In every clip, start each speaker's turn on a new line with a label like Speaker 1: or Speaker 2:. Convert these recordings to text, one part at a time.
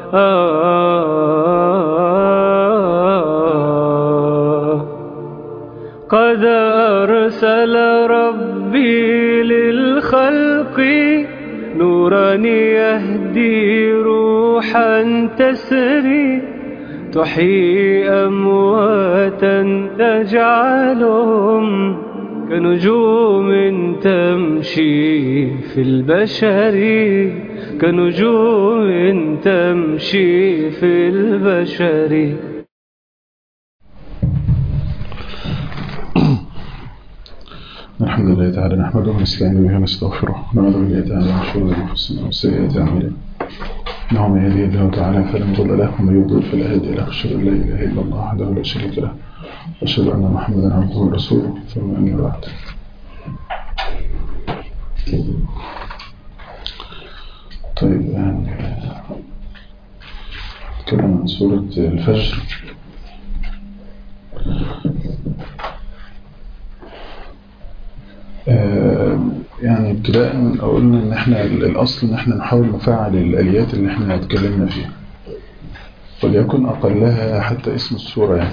Speaker 1: قد أرسل ربي للخلق نورا يهدي روحا تسري تحيي أمواتا تجعلهم كنجوم تمشي في البشر كنجوم تمشي في البشر
Speaker 2: الحمد لله تعالى نحمده ونستعين به ونستغفره ونعوذ بالله تعالى من شرور انفسنا وسيئات اعمالنا انه من يهدي الله تعالى فلا مضل له ومن يضلل فلا هادي له اشهد ان لا اله الا الله وحده لا شريك له واشهد ان محمدا عبده ورسوله ثم اما بعد طيب يعني نتكلم عن سورة الفجر يعني ابتداء قلنا ان احنا الاصل ان احنا نحاول نفعل الاليات اللي احنا اتكلمنا فيها وليكن اقلها حتى اسم السورة يعني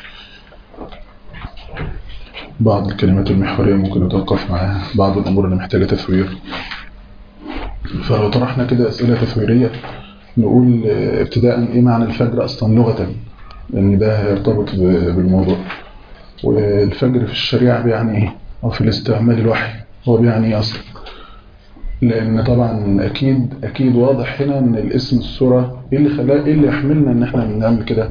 Speaker 2: بعض الكلمات المحورية ممكن نتوقف معاها بعض الامور اللي محتاجة تثوير فلو طرحنا كده اسئلة تثويرية نقول ابتداء ايه معنى الفجر اصلا لغة لان ده هيرتبط بالموضوع والفجر في الشريعة بيعني ايه أو في الاستعمال الوحي هو بيعني ايه أصلا لأن طبعا أكيد أكيد واضح هنا إن الاسم السورة إيه اللي خلاه إيه اللي يحملنا إن إحنا نعمل كده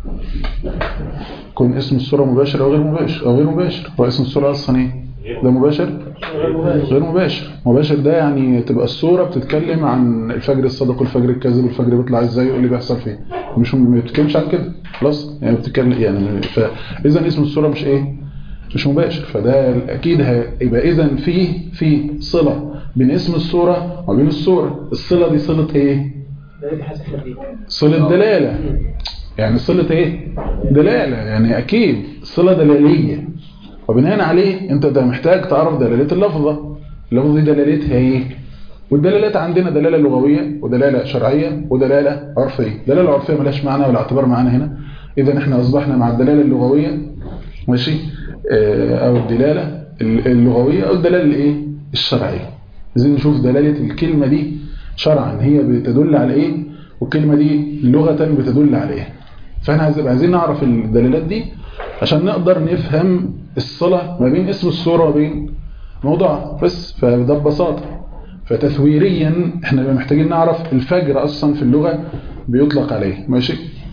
Speaker 2: يكون اسم السورة مباشر أو غير مباشر أو غير مباشر هو اسم السورة أصلا إيه ده مباشر غير مباشر مباشر ده يعني تبقى السورة بتتكلم عن الفجر الصادق والفجر الكاذب والفجر بيطلع ازاي وايه اللي بيحصل فيه مش ما بتتكلمش عن كده خلاص يعني بتتكلم يعني فاذا اسم السورة مش ايه مش مباشر فده اكيد هيبقى اذا في في صله بين اسم الصوره وبين الصوره الصله دي صله ايه صله دلاله يعني صله ايه دلاله يعني اكيد صله دلاليه وبناء عليه انت ده محتاج تعرف دلاله اللفظه اللفظه دي دلالتها ايه والدلالات عندنا دلاله لغويه ودلاله شرعيه ودلاله عرفيه الدلاله العرفيه ملهاش معنى ولا اعتبار معانا هنا اذا احنا اصبحنا مع الدلاله اللغويه ماشي او الدلالة اللغوية او الدلالة الايه الشرعية عايزين نشوف دلالة الكلمة دي شرعا هي بتدل على ايه والكلمة دي لغة بتدل على ايه فاحنا عايزين نعرف الدلالات دي عشان نقدر نفهم الصلة ما بين اسم السورة وبين موضوع بس فده ببساطة فتثويريا احنا محتاجين نعرف الفجر اصلا في اللغة بيطلق عليه ماشي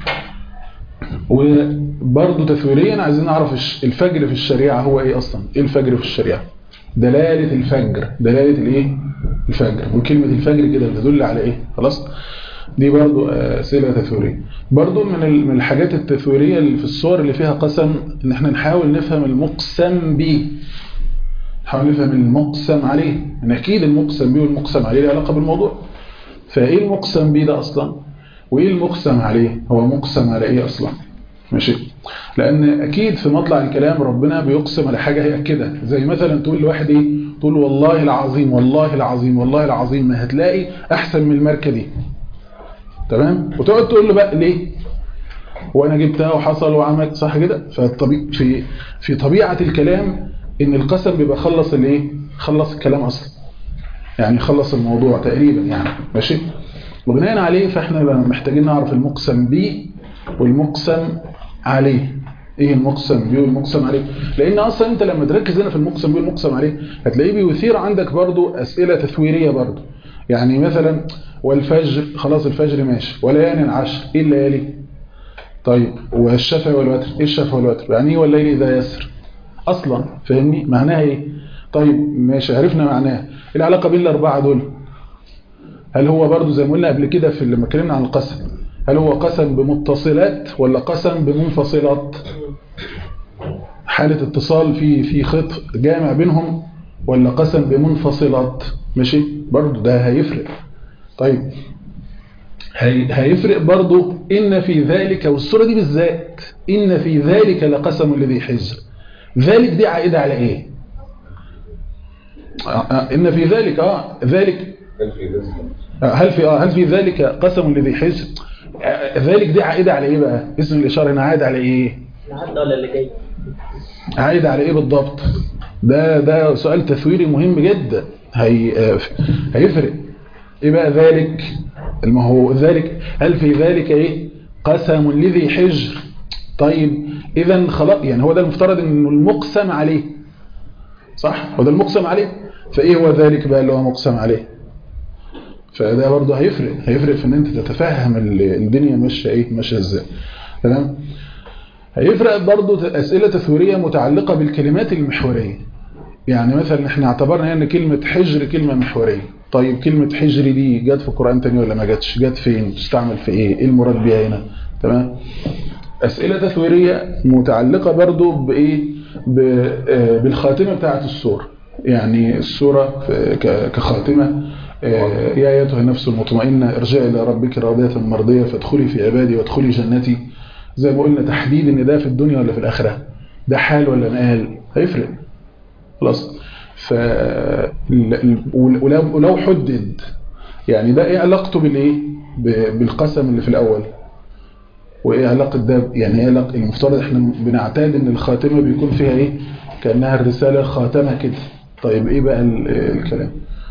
Speaker 2: وبرضه تثويريا عايزين نعرف الفجر في الشريعة هو ايه اصلا ايه الفجر في الشريعة دلالة الفجر دلالة الايه الفجر وكلمة الفجر كده بتدل على ايه خلاص دي برضه اسئله تثويريه برضه من من الحاجات التثويريه اللي في الصور اللي فيها قسم ان احنا نحاول نفهم المقسم به نحاول نفهم المقسم عليه ان اكيد المقسم به والمقسم عليه له علاقه بالموضوع فايه المقسم به ده اصلا وايه المقسم عليه هو مقسم على ايه اصلا ماشي لان اكيد في مطلع الكلام ربنا بيقسم على حاجه هياكدها زي مثلا تقول لواحد ايه تقول والله العظيم والله العظيم والله العظيم ما هتلاقي احسن من الماركه دي تمام وتقعد تقول له بقى ليه وانا جبتها وحصل وعملت صح كده فالطبيعي في في طبيعه الكلام ان القسم بيبقى خلص الايه خلص الكلام اصلا يعني خلص الموضوع تقريبا يعني ماشي وبناء عليه فاحنا محتاجين نعرف المقسم به والمقسم عليه ايه المقسم به والمقسم عليه لان اصلا انت لما تركز هنا في المقسم به والمقسم عليه هتلاقيه بيثير عندك برضو اسئله تثويريه برضو يعني مثلا والفجر خلاص الفجر ماشي وليالي العشر ايه الليالي طيب والشفع والوتر ايه الشفع والوتر يعني ايه والليل اذا يسر اصلا فاهمني معناها ايه طيب ماشي عرفنا معناها ايه العلاقه بين الاربعه دول هل هو برضو زي ما قلنا قبل كده في لما اتكلمنا عن القسم هل هو قسم بمتصلات ولا قسم بمنفصلات حالة اتصال في في خط جامع بينهم ولا قسم بمنفصلات ماشي برضو ده هيفرق طيب هي هيفرق برضو إن في ذلك والسورة دي بالذات إن في ذلك لقسم الذي حجر ذلك دي عائدة على إيه إن في ذلك آه ذلك هل في اه هل في ذلك قسم لذي حجر آه، ذلك دي عائده على ايه بقى اسم الاشاره هنا عائد على ايه
Speaker 3: النهارده ولا اللي جاي
Speaker 2: عائد على ايه بالضبط ده ده سؤال تثويري مهم جدا هي آه، هيفرق ايه بقى ذلك ما هو ذلك هل في ذلك ايه قسم لذي حجر طيب اذا خلاص يعني هو ده المفترض انه المقسم عليه صح هو ده المقسم عليه فايه هو ذلك بقى اللي هو مقسم عليه فده برضه هيفرق هيفرق في ان انت تتفهم ال- الدنيا ماشيه ايه ماشيه ازاي تمام هيفرق برضه اسئله تثويريه متعلقه بالكلمات المحوريه يعني مثلا احنا اعتبرنا ان كلمه حجر كلمه محوريه طيب كلمه حجر دي جت في القران تاني ولا ما جاتش جت فين تستعمل في ايه ايه المراد بيها هنا تمام اسئله تثويريه متعلقه برضه بايه ب- آه، بالخاتمه بتاعه السوره يعني السوره في- ك- كخاتمه آه، يا ايتها النفس المطمئنه ارجعي الى ربك راضيه مرضيه فادخلي في عبادي وادخلي جنتي زي ما قلنا تحديد ان ده في الدنيا ولا في الاخره ده حال ولا مقال هيفرق خلاص ف ال- ولو ولو حدد يعني ده ايه علاقته بالايه ب- بالقسم اللي في الاول وايه علاقه ده يعني ايه علاقه المفترض احنا بنعتاد ان الخاتمه بيكون فيها ايه كانها الرساله خاتمه كده طيب ايه بقى ال- الكلام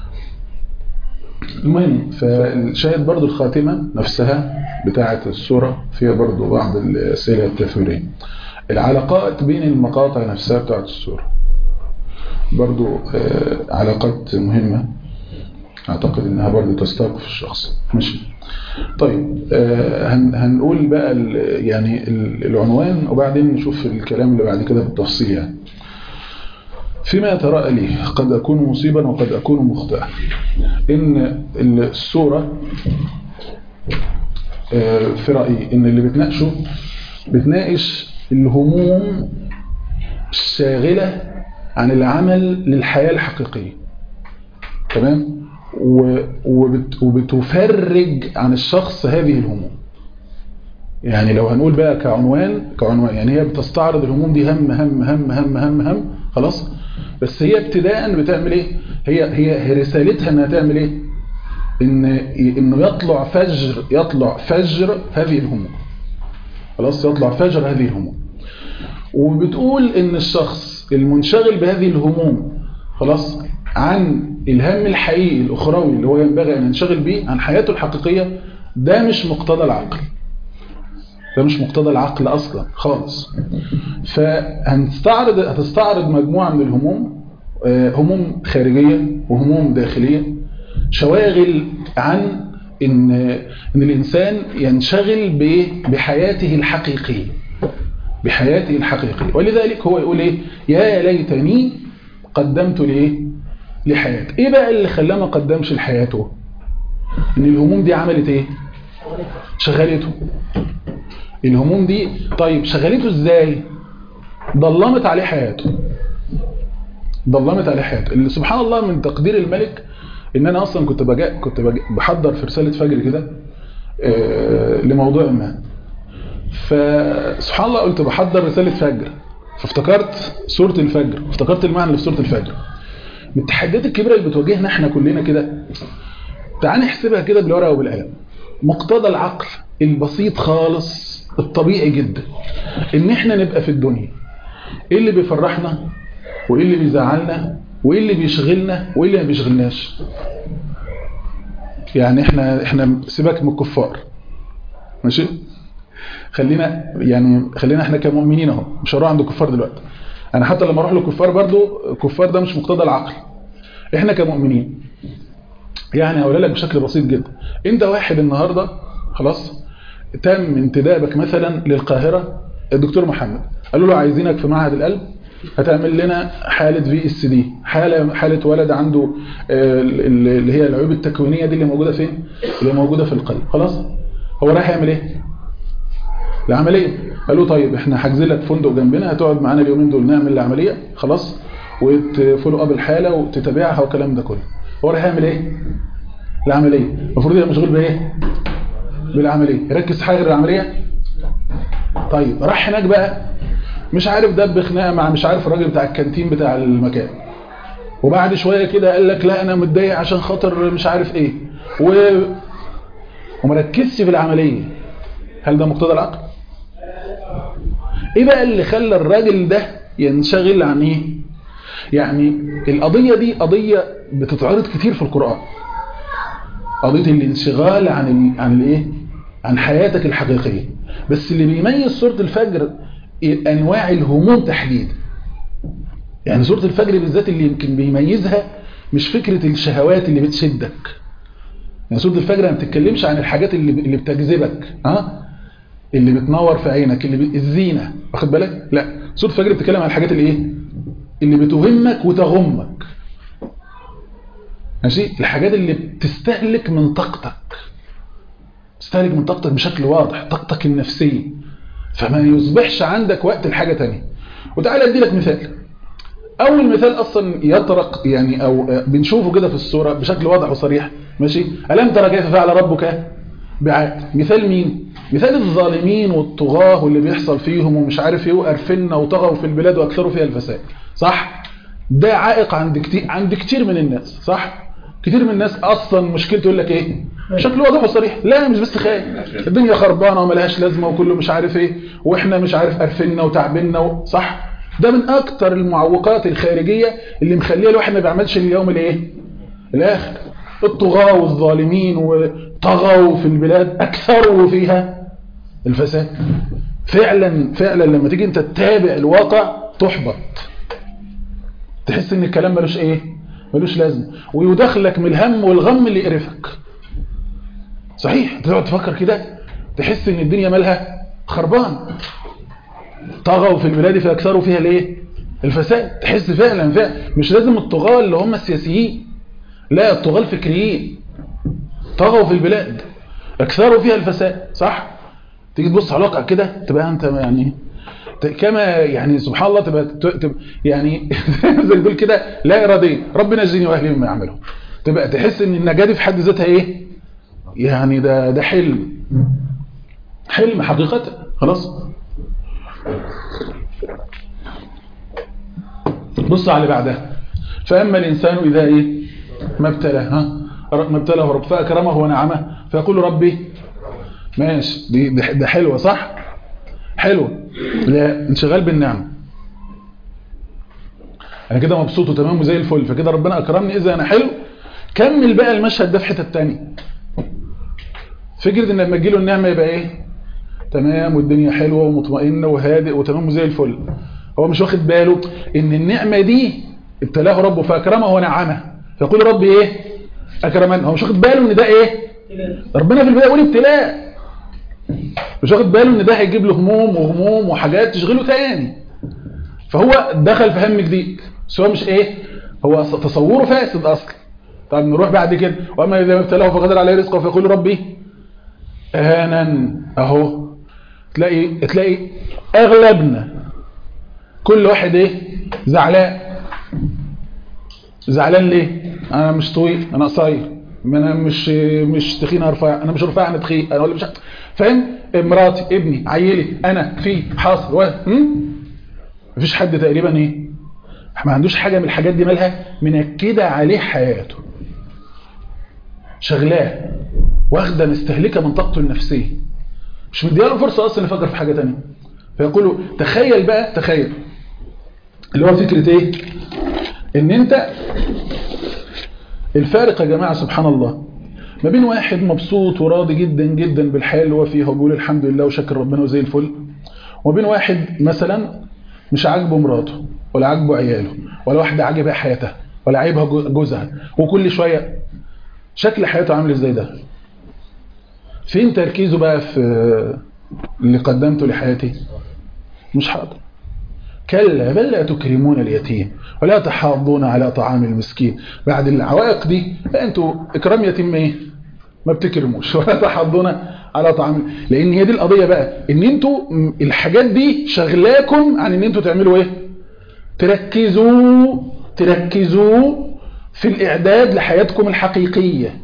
Speaker 2: المهم فالشاهد برضو الخاتمة نفسها بتاعة السورة فيها برضو بعض الأسئلة التثويرية العلاقات بين المقاطع نفسها بتاعة السورة برضو آه، علاقات مهمة أعتقد إنها برضو تستوقف الشخص ماشي طيب آه، هن- هنقول بقى ال- يعني ال- العنوان وبعدين نشوف الكلام اللي بعد كده بالتفصيل يعني فيما يتراءى لي قد أكون مصيبا وقد أكون مخطئا إن السورة آه، في رأيي إن اللي بتناقشه بتناقش الهموم الشاغلة عن العمل للحياة الحقيقية تمام و- وبت وبتفرج عن الشخص هذه الهموم يعني لو هنقول بقى كعنوان كعنوان يعني هي بتستعرض الهموم دي هم هم هم هم هم هم خلاص بس هي ابتداء بتعمل ايه هي هي هي رسالتها انها تعمل ايه ان انه يطلع فجر يطلع فجر هذه الهموم خلاص يطلع فجر هذه الهموم وبتقول ان الشخص المنشغل بهذه الهموم خلاص عن الهم الحقيقي الاخروي اللي هو ينبغي ان ينشغل به عن حياته الحقيقيه ده مش مقتضى العقل ده مش مقتضى العقل اصلا خالص فهنستعرض هتستعرض مجموعه من الهموم آه، هموم خارجيه وهموم داخليه شواغل عن ان ان الانسان ينشغل بايه بحياته الحقيقيه بحياته الحقيقيه ولذلك هو يقول ايه يا ليتني قدمت لايه لحياتي ايه بقى اللي خلاه ما قدمش لحياته ان الهموم دي عملت ايه شغلته الهموم دي طيب شغلته ازاي ضلمت عليه حياته ضلمت عليه حياته اللي سبحان الله من تقدير الملك ان انا اصلا كنت بجا كنت بجا بحضر في رساله فجر كده آه، لموضوع ما فسبحان الله قلت بحضر رساله فجر فافتكرت سوره الفجر افتكرت المعنى اللي في سوره الفجر من التحديات الكبيره اللي بتواجهنا احنا كلنا كده تعال نحسبها كده بالورقه وبالقلم مقتضى العقل البسيط خالص الطبيعي جدا ان احنا نبقى في الدنيا ايه اللي بيفرحنا وايه اللي بيزعلنا وايه اللي بيشغلنا وايه اللي ما بيشغلناش يعني احنا احنا سيبك من الكفار ماشي خلينا يعني خلينا احنا كمؤمنين اهو مش هروح عند الكفار دلوقتي انا حتى لما اروح للكفار برضو الكفار ده مش مقتضى العقل احنا كمؤمنين يعني هقول لك بشكل بسيط جدا انت واحد النهارده خلاص تم انتدابك مثلا للقاهره الدكتور محمد قالوا له عايزينك في معهد القلب هتعمل لنا حاله في اس دي حاله حاله ولد عنده آه، ال- اللي هي العيوب التكوينيه دي اللي موجوده فين اللي موجوده في القلب خلاص هو رايح يعمل ايه العمليه قالوا طيب احنا حاجزين لك فندق جنبنا هتقعد معانا اليومين دول نعمل العمليه خلاص وتفولو اب الحاله وتتابعها والكلام ده كله هو رايح يعمل ايه العمليه المفروض يبقى مشغول بايه بالعمليه يركز في حاجه غير العمليه طيب راح هناك بقى مش عارف دب خناقه مع مش عارف الراجل بتاع الكانتين بتاع المكان وبعد شويه كده قال لك لا انا متضايق عشان خاطر مش عارف ايه و... ومركزش في العمليه هل ده مقتضى العقل ايه بقى اللي خلى الراجل ده ينشغل عن ايه يعني القضيه دي قضيه بتتعرض كتير في القران قضيه الانشغال عن ال... عن الايه عن حياتك الحقيقيه بس اللي بيميز سوره الفجر انواع الهموم تحديدا يعني سوره الفجر بالذات اللي يمكن بيميزها مش فكره الشهوات اللي بتشدك يعني سوره الفجر ما بتتكلمش عن الحاجات اللي اللي بتجذبك ها اللي بتنور في عينك اللي ب... الزينه واخد بالك لا سوره الفجر بتتكلم عن الحاجات اللي ايه اللي بتهمك وتغمك ماشي الحاجات اللي بتستهلك من طاقتك تستهلك من طاقتك بشكل واضح طاقتك النفسيه فما يصبحش عندك وقت لحاجه ثانيه وتعالى ادي لك مثال اول مثال اصلا يطرق يعني او بنشوفه كده في الصوره بشكل واضح وصريح ماشي الم ترى كيف فعل ربك بعاد مثال مين مثال الظالمين والطغاه واللي بيحصل فيهم ومش عارف ايه وقرفنا وطغوا في البلاد واكثروا فيها الفساد صح ده عائق عند كتير عند كتير من الناس صح كتير من الناس اصلا مشكلته يقول لك ايه بشكل واضح وصريح لا مش بس خايف الدنيا خربانه وملهاش لازمه وكله مش عارف ايه واحنا مش عارف قرفنا وتعبنا و... صح ده من اكتر المعوقات الخارجيه اللي مخليه الواحد ما بيعملش اليوم الايه الاخر الطغاة والظالمين وطغوا في البلاد اكثروا فيها الفساد فعلا فعلا لما تيجي انت تتابع الواقع تحبط تحس ان الكلام ملوش ايه ملوش لازمه ويدخلك من الهم والغم اللي يقرفك صحيح تقعد تفكر كده تحس ان الدنيا مالها خربان طغوا في البلاد فاكثروا فيها الايه الفساد تحس فعلا فعلا مش لازم الطغاة اللي هم السياسيين لا الطغاة الفكريين طغوا في البلاد اكثروا فيها الفساد صح تيجي تبص على الواقع كده تبقى انت يعني كما يعني سبحان الله تبقى, تبقى يعني زي بيقول كده لا اراديه ربنا يجزيني واهلي مما يعملوا تبقى تحس ان النجاه دي في حد ذاتها ايه يعني ده ده حلم حلم حقيقه خلاص بص على اللي بعدها فاما الانسان اذا ايه ما ابتلاه ها ما ابتلاه رب فاكرمه ونعمه فيقول ربي ماشي دي ده حلوه صح حلوه لا انشغال بالنعمه انا كده مبسوط وتمام وزي الفل فكده ربنا اكرمني اذا انا حلو كمل بقى المشهد ده في حته ثانيه فكره ان لما تجيله النعمه يبقى ايه تمام والدنيا حلوه ومطمئنه وهادئ وتمام وزي الفل هو مش واخد باله ان النعمه دي ابتلاه ربه فاكرمه ونعمه فيقول ربي ايه اكرمن هو مش واخد باله ان ده ايه ربنا في البدايه يقول ابتلاء مش واخد باله ان ده هيجيب له هموم وهموم وحاجات تشغله تاني فهو دخل في هم جديد بس هو مش ايه هو تصوره فاسد اصلا طب نروح بعد كده واما اذا ابتلاه فقدر عليه رزقه فيقول ربي اهانا اهو تلاقي تلاقي اغلبنا كل واحد ايه زعلان زعلان ليه انا مش طويل انا قصير انا مش مش تخين رفيع انا مش رفيع انا تخين انا ولا مش فاهم مراتي ابني عيلي انا في حاصل و مفيش حد تقريبا ايه ما عندوش حاجه من الحاجات دي مالها منكده عليه حياته شغلاه واخده مستهلكه من طاقته النفسيه مش مدياله فرصه اصلا يفكر في حاجه ثانيه فيقولوا تخيل بقى تخيل اللي هو فكره ايه ان انت الفارق يا جماعه سبحان الله ما بين واحد مبسوط وراضي جدا جدا بالحياه اللي هو فيها وبيقول الحمد لله وشكر ربنا وزي الفل وما بين واحد مثلا مش عاجبه مراته ولا عاجبه عياله ولا واحده عاجبها حياتها ولا عيبها جوزها وكل شويه شكل حياته عامل ازاي ده فين تركيزه بقى في اللي قدمته لحياتي مش حاضر كلا بل لا تكرمون اليتيم ولا تحاضون على طعام المسكين بعد العوائق دي انتوا اكرام يتيم ايه ما بتكرموش ولا تحاضون على طعام لان هي دي القضيه بقى ان انتوا الحاجات دي شغلاكم عن ان انتوا تعملوا ايه تركزوا تركزوا في الاعداد لحياتكم الحقيقيه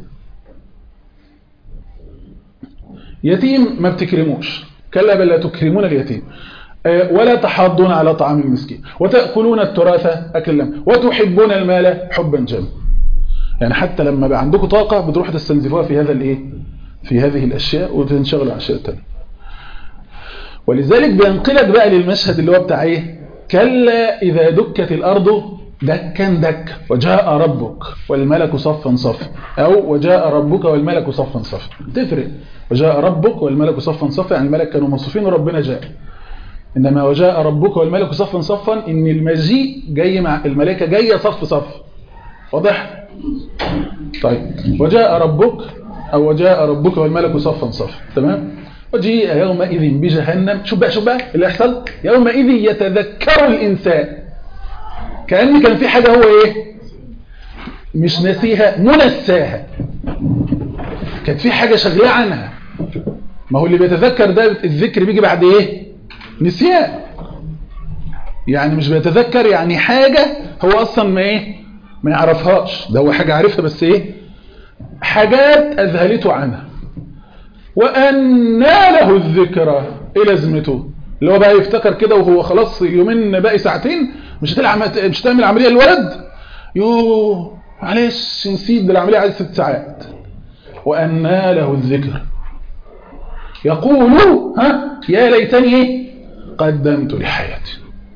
Speaker 2: يتيم ما بتكرموش كلا بل لا تكرمون اليتيم ولا تحاضون على طعام المسكين وتأكلون التراث أكلا وتحبون المال حبا جما يعني حتى لما بقى عندكم طاقة بتروح تستنزفوها في هذا الايه في هذه الأشياء وتنشغلوا عن أشياء تانية ولذلك بينقلك بقى للمشهد اللي هو بتاع ايه كلا إذا دكت الأرض دكا دك وجاء ربك والملك صفا صفا أو وجاء ربك والملك صفا صفا تفرق وجاء ربك والملك صفا صفا يعني الملك كانوا مصفين وربنا جاء إنما وجاء ربك والملك صفا صفا إن المجيء جاي مع الملائكة جاية صف صف واضح طيب وجاء ربك أو وجاء ربك والملك صفا صفا تمام وجيء يومئذ بجهنم شوف بقى شوف بقى اللي يحصل يومئذ يتذكر الإنسان كأن كان في حاجة هو إيه مش نسيها منساها كانت في حاجة شغلة عنها ما هو اللي بيتذكر ده الذكر بيجي بعد إيه نسيان يعني مش بيتذكر يعني حاجة هو أصلا ما إيه ما يعرفهاش ده هو حاجة عارفها بس إيه حاجات أذهلته عنها وأنى له الذكرى إيه لازمته اللي هو بقى يفتكر كده وهو خلاص يومين باقي ساعتين مش هتلعب مش هتعمل عملية الولد يوه معلش نسيت ده العملية عايز ست ساعات وأنى له الذكر يقول ها يا ليتني قدمت لحياتي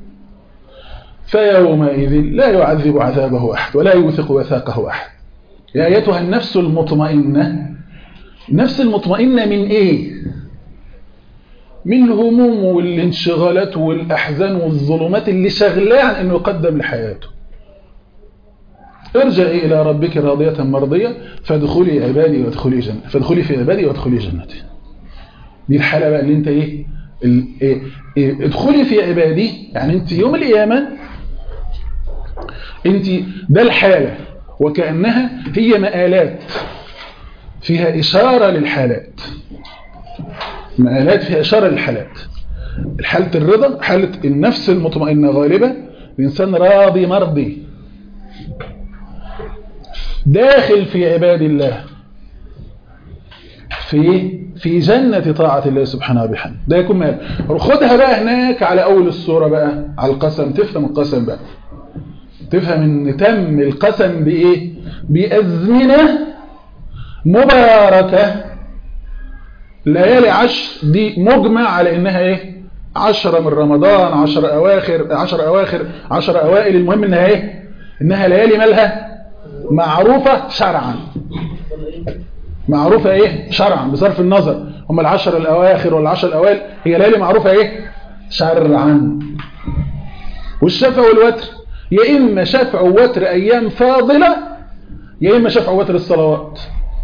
Speaker 2: فيومئذ لا يعذب عذابه أحد ولا يوثق وثاقه أحد يا أيتها النفس المطمئنة النفس المطمئنة من إيه من الهموم والانشغالات والأحزان والظلمات اللي شغلاه عن أنه يقدم لحياته ارجعي إلى ربك راضية مرضية فادخلي عبادي وادخلي جنة فادخلي في عبادي وادخلي جنتي دي الحالة بقى اللي انت ايه, إيه, إيه ادخلي في عبادي يعني انت يوم القيامة انت ده الحالة وكأنها هي مآلات فيها إشارة للحالات مآلات فيها إشارة للحالات حالة الرضا حالة النفس المطمئنة غالبة الإنسان راضي مرضي داخل في عباد الله في في جنة طاعة الله سبحانه وبحمده ده يكون مال خدها بقى هناك على أول السورة بقى على القسم تفهم القسم بقى تفهم ان تم القسم بإيه بأزمنة مباركة ليالي عشر دي مجمع على انها ايه عشرة من رمضان عشر اواخر عشر اواخر عشر اوائل المهم انها ايه انها ليالي مالها معروفة شرعا معروفة ايه شرعا بصرف النظر هم العشر الاواخر والعشر الاوائل هي ليالي معروفة ايه شرعا والشفع والوتر يا اما شفع ووتر ايام فاضلة يا اما شفع ووتر الصلوات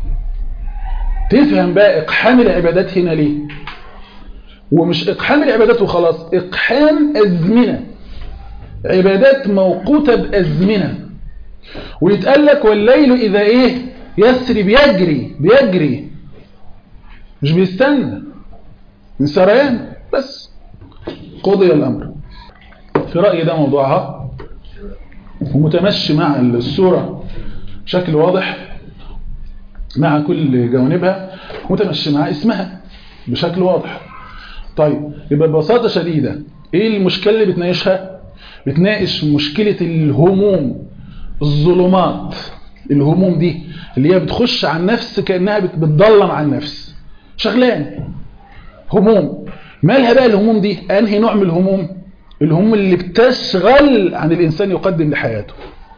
Speaker 2: تفهم بقى اقحام العبادات هنا ليه ومش اقحام العبادات وخلاص اقحام ازمنة عبادات موقوتة بازمنة ويتقال لك والليل اذا ايه يسري بيجري بيجري مش بيستنى من سريان بس قضي الامر في رأيي ده موضوعها ومتمشي مع السورة بشكل واضح مع كل جوانبها متمشي مع اسمها بشكل واضح طيب يبقى ببساطة شديدة ايه المشكلة اللي بتناقشها بتناقش مشكلة الهموم الظلمات الهموم دي اللي هي بتخش على النفس كأنها بتضلم على النفس شغلان هموم مالها بقى الهموم دي انهي نوع من الهموم الهموم اللي بتشغل عن الانسان يقدم لحياته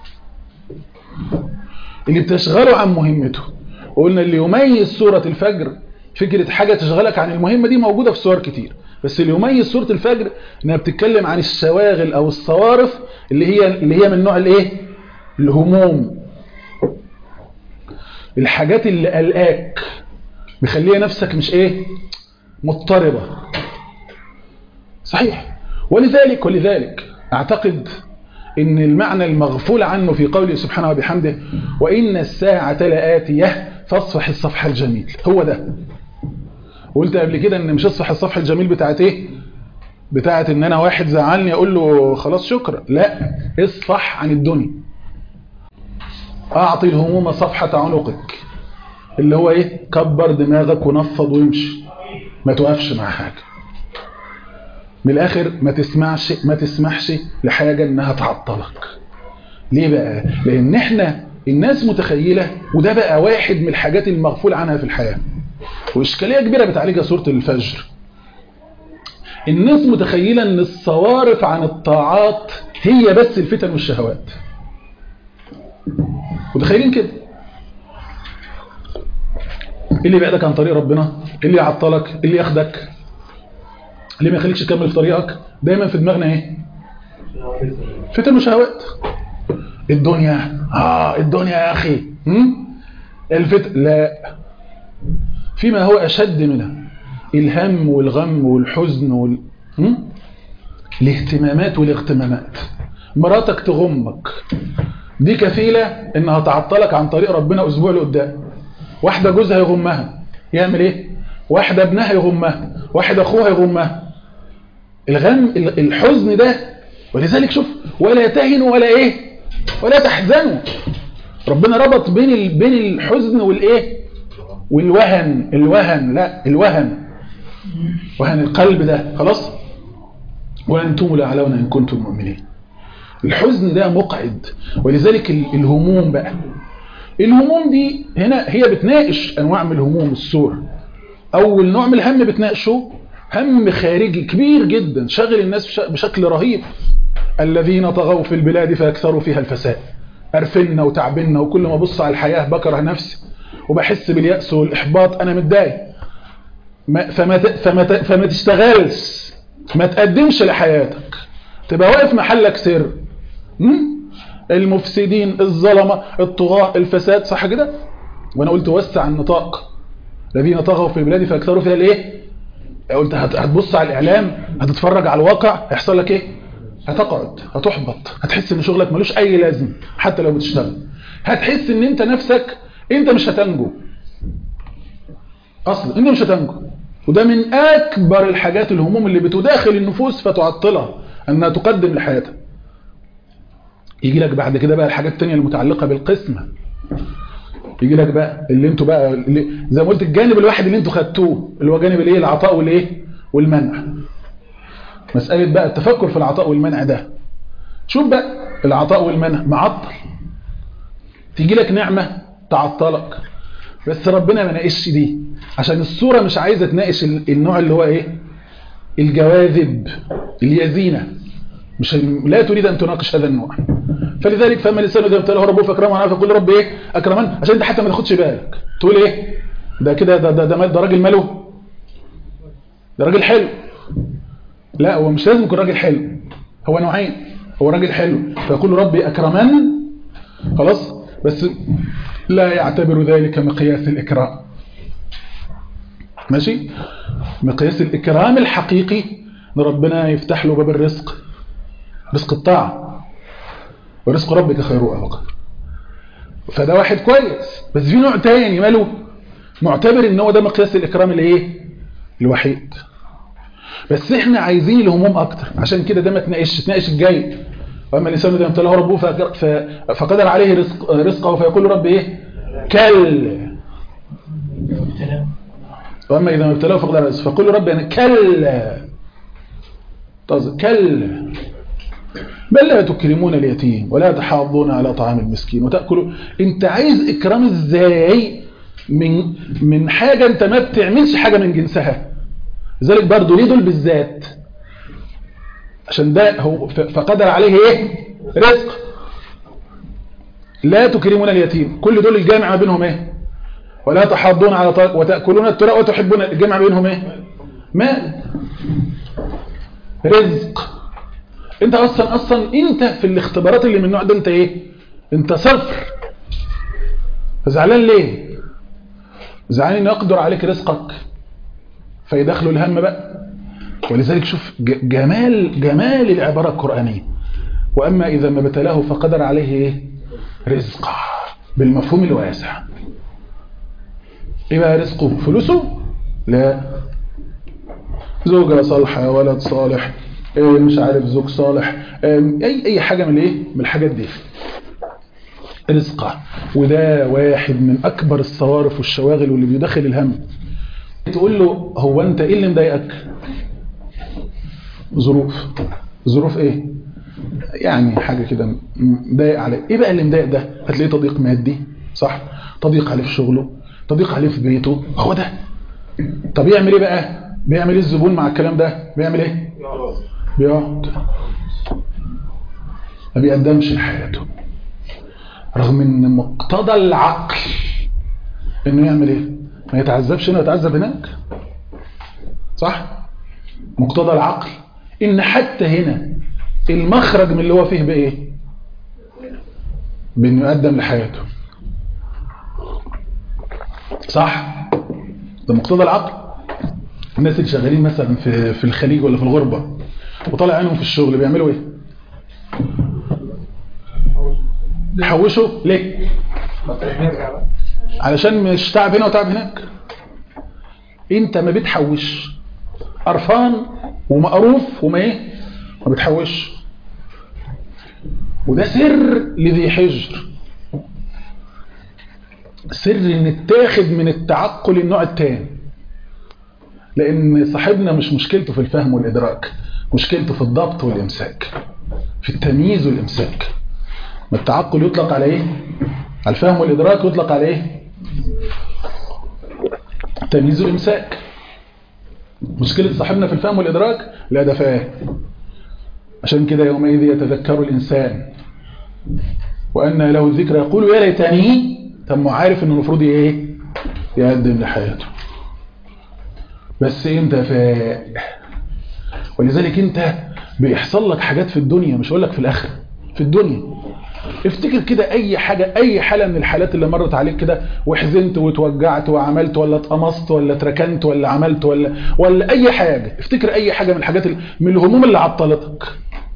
Speaker 2: اللي بتشغله عن مهمته وقلنا اللي يميز سورة الفجر فكرة حاجة تشغلك عن المهمة دي موجودة في سور كتير بس اللي يميز سورة الفجر انها بتتكلم عن الشواغل او الصوارف اللي هي اللي هي من نوع الايه الهموم الحاجات اللي قلقاك مخليه نفسك مش ايه مضطربة صحيح ولذلك ولذلك اعتقد ان المعنى المغفول عنه في قوله سبحانه وبحمده وان الساعة لآتية فاصفح الصفح الجميل هو ده قلت قبل كده ان مش اصفح الصفح الجميل بتاعت ايه بتاعت ان انا واحد زعلني اقول له خلاص شكرا لا اصفح عن الدنيا اعطي الهموم صفحة عنقك اللي هو ايه كبر دماغك ونفض ويمشي ما توقفش مع حاجة من الاخر ما تسمعش ما تسمحش لحاجه انها تعطلك ليه بقى لان احنا الناس متخيله وده بقى واحد من الحاجات المغفول عنها في الحياه واشكاليه كبيره بتعالجها سوره الفجر الناس متخيله ان الصوارف عن الطاعات هي بس الفتن والشهوات متخيلين كده ايه اللي يبعدك عن طريق ربنا ايه اللي يعطلك ايه اللي ياخدك ليه ما يخليكش تكمل في طريقك دايما في دماغنا ايه فتن وشهوات الدنيا اه الدنيا يا اخي هم؟ الفت لا فيما هو اشد منها الهم والغم والحزن وال... هم؟ الاهتمامات والاغتمامات مراتك تغمك دي كفيلة انها تعطلك عن طريق ربنا اسبوع لقدام واحدة جوزها يغمها يعمل ايه واحدة ابنها يغمها واحد اخوها يغمها الغم الحزن ده ولذلك شوف ولا تهنوا ولا ايه ولا تحزنوا ربنا ربط بين ال... بين الحزن والايه والوهن الوهن لا الوهن وهن القلب ده خلاص وانتم الاعلون ان كنتم مؤمنين الحزن ده مقعد ولذلك الهموم بقى الهموم دي هنا هي بتناقش انواع من الهموم السور اول نوع من الهم بتناقشه هم خارجي كبير جدا شغل الناس بشكل رهيب الذين طغوا في البلاد فاكثروا فيها الفساد قرفنا وتعبنا وكل ما ابص على الحياه بكره نفسي وبحس بالياس والاحباط انا متضايق فما فما فما تشتغلش ما تقدمش لحياتك تبقى واقف محلك سر المفسدين الظلمه الطغاة الفساد صح كده وانا قلت وسع النطاق الذين طغوا في البلاد فاكثروا فيها الايه قلت هتبص على الاعلام هتتفرج على الواقع هيحصل لك ايه هتقعد هتحبط هتحس ان شغلك ملوش اي لازم حتى لو بتشتغل هتحس ان انت نفسك انت مش هتنجو اصلا انت مش هتنجو وده من اكبر الحاجات الهموم اللي بتداخل النفوس فتعطلها انها تقدم لحياتها يجي لك بعد كده بقى الحاجات التانية المتعلقة بالقسمة يجي لك بقى اللي انتوا بقى اللي زي ما قلت الجانب الواحد اللي انتوا خدتوه اللي هو جانب الايه العطاء والايه والمنع مسألة بقى التفكر في العطاء والمنع ده شوف بقى العطاء والمنع معطل تيجي لك نعمة تعطلك بس ربنا ما ناقش دي عشان الصورة مش عايزة تناقش النوع اللي هو ايه الجواذب اليزينة مش لا تريد ان تناقش هذا النوع فلذلك فما الانسان اذا ابتلاه ربه فاكرمه عنه فيقول رب ايه اكرمن عشان انت حتى ما تاخدش بالك تقول ايه ده كده ده ده ده, ده راجل ماله ده راجل حلو لا هو مش لازم يكون راجل حلو هو نوعين هو راجل حلو فيقول ربي اكرمن خلاص بس لا يعتبر ذلك مقياس الاكرام ماشي مقياس الاكرام الحقيقي ان ربنا يفتح له باب الرزق رزق الطاعه ورزق ربك خير وابقى فده واحد كويس بس في نوع تاني ماله معتبر ان هو ده مقياس الاكرام الايه الوحيد بس احنا عايزين الهموم اكتر عشان كده ده ما تناقش تناقش الجاي واما الانسان اذا ابتلاه ربه فقدر عليه رزق رزقه فيقول رب ايه كل واما اذا ما ابتلاه فقدر عليه رزقه فيقول رب انا كلا كلا بل لا تكرمون اليتيم ولا تحاضون على طعام المسكين وتاكلوا انت عايز اكرام ازاي من من حاجه انت ما بتعملش حاجه من جنسها لذلك برضه ليه دول بالذات عشان ده هو فقدر عليه ايه رزق لا تكرمون اليتيم كل دول الجامع ما بينهم ايه ولا تحاضون على طاق وتاكلون التراء وتحبون الجامع بينهم ايه مال رزق انت اصلا اصلا انت في الاختبارات اللي من النوع ده انت ايه انت صفر فزعلان ليه زعلان ان يقدر عليك رزقك فيدخلوا الهم بقى ولذلك شوف جمال جمال العبارة القرآنية وأما إذا ما ابتلاه فقدر عليه إيه؟ رزقه بالمفهوم الواسع إيه بقى رزقه فلوسه لا زوجة صالحة ولد صالح إيه مش عارف زوج صالح أي أي حاجة من إيه من الحاجات دي رزقه وده واحد من أكبر الصوارف والشواغل واللي بيدخل الهم تقول له هو أنت إيه اللي مضايقك ظروف ظروف ايه يعني حاجة كده مضايق عليه ايه بقى اللي مضايق ده هتلاقيه تضييق مادي صح تضييق عليه في شغله تضييق عليه في بيته هو ده طب يعمل ايه بقى بيعمل ايه الزبون مع الكلام ده بيعمل ايه بيقعد ما بيقدمش لحياته رغم ان مقتضى العقل انه يعمل ايه ما يتعذبش هنا يتعذب هناك صح مقتضى العقل ان حتى هنا المخرج من اللي هو فيه بايه بانه يقدم لحياته صح ده مقتضى العقل الناس اللي شغالين مثلا في في الخليج ولا في الغربه وطالع عينهم في الشغل بيعملوا ايه يحوشوا ليه علشان مش تعب هنا وتعب هناك انت ما بتحوش قرفان ومقروف وما ايه ما بتحوش وده سر لذي حجر سر ان اتاخد من التعقل النوع التاني لان صاحبنا مش مشكلته في الفهم والادراك مشكلته في الضبط والامساك في التمييز والامساك ما التعقل يطلق على ايه على الفهم والادراك يطلق على ايه التمييز والامساك مشكلة صاحبنا في الفهم والادراك لا ده فاهم عشان كده يومئذ يتذكر الانسان وان له الذكر يقول يا ليتني طب عارف انه المفروض ايه يقدم لحياته بس امتى فاق ولذلك انت بيحصل لك حاجات في الدنيا مش هقول لك في الاخره في الدنيا افتكر كده اي حاجة اي حالة من الحالات اللي مرت عليك كده وحزنت وتوجعت وعملت ولا اتقمصت ولا اتركنت ولا عملت ولا ولا اي حاجة افتكر اي حاجة من الحاجات اللي من الهموم اللي عطلتك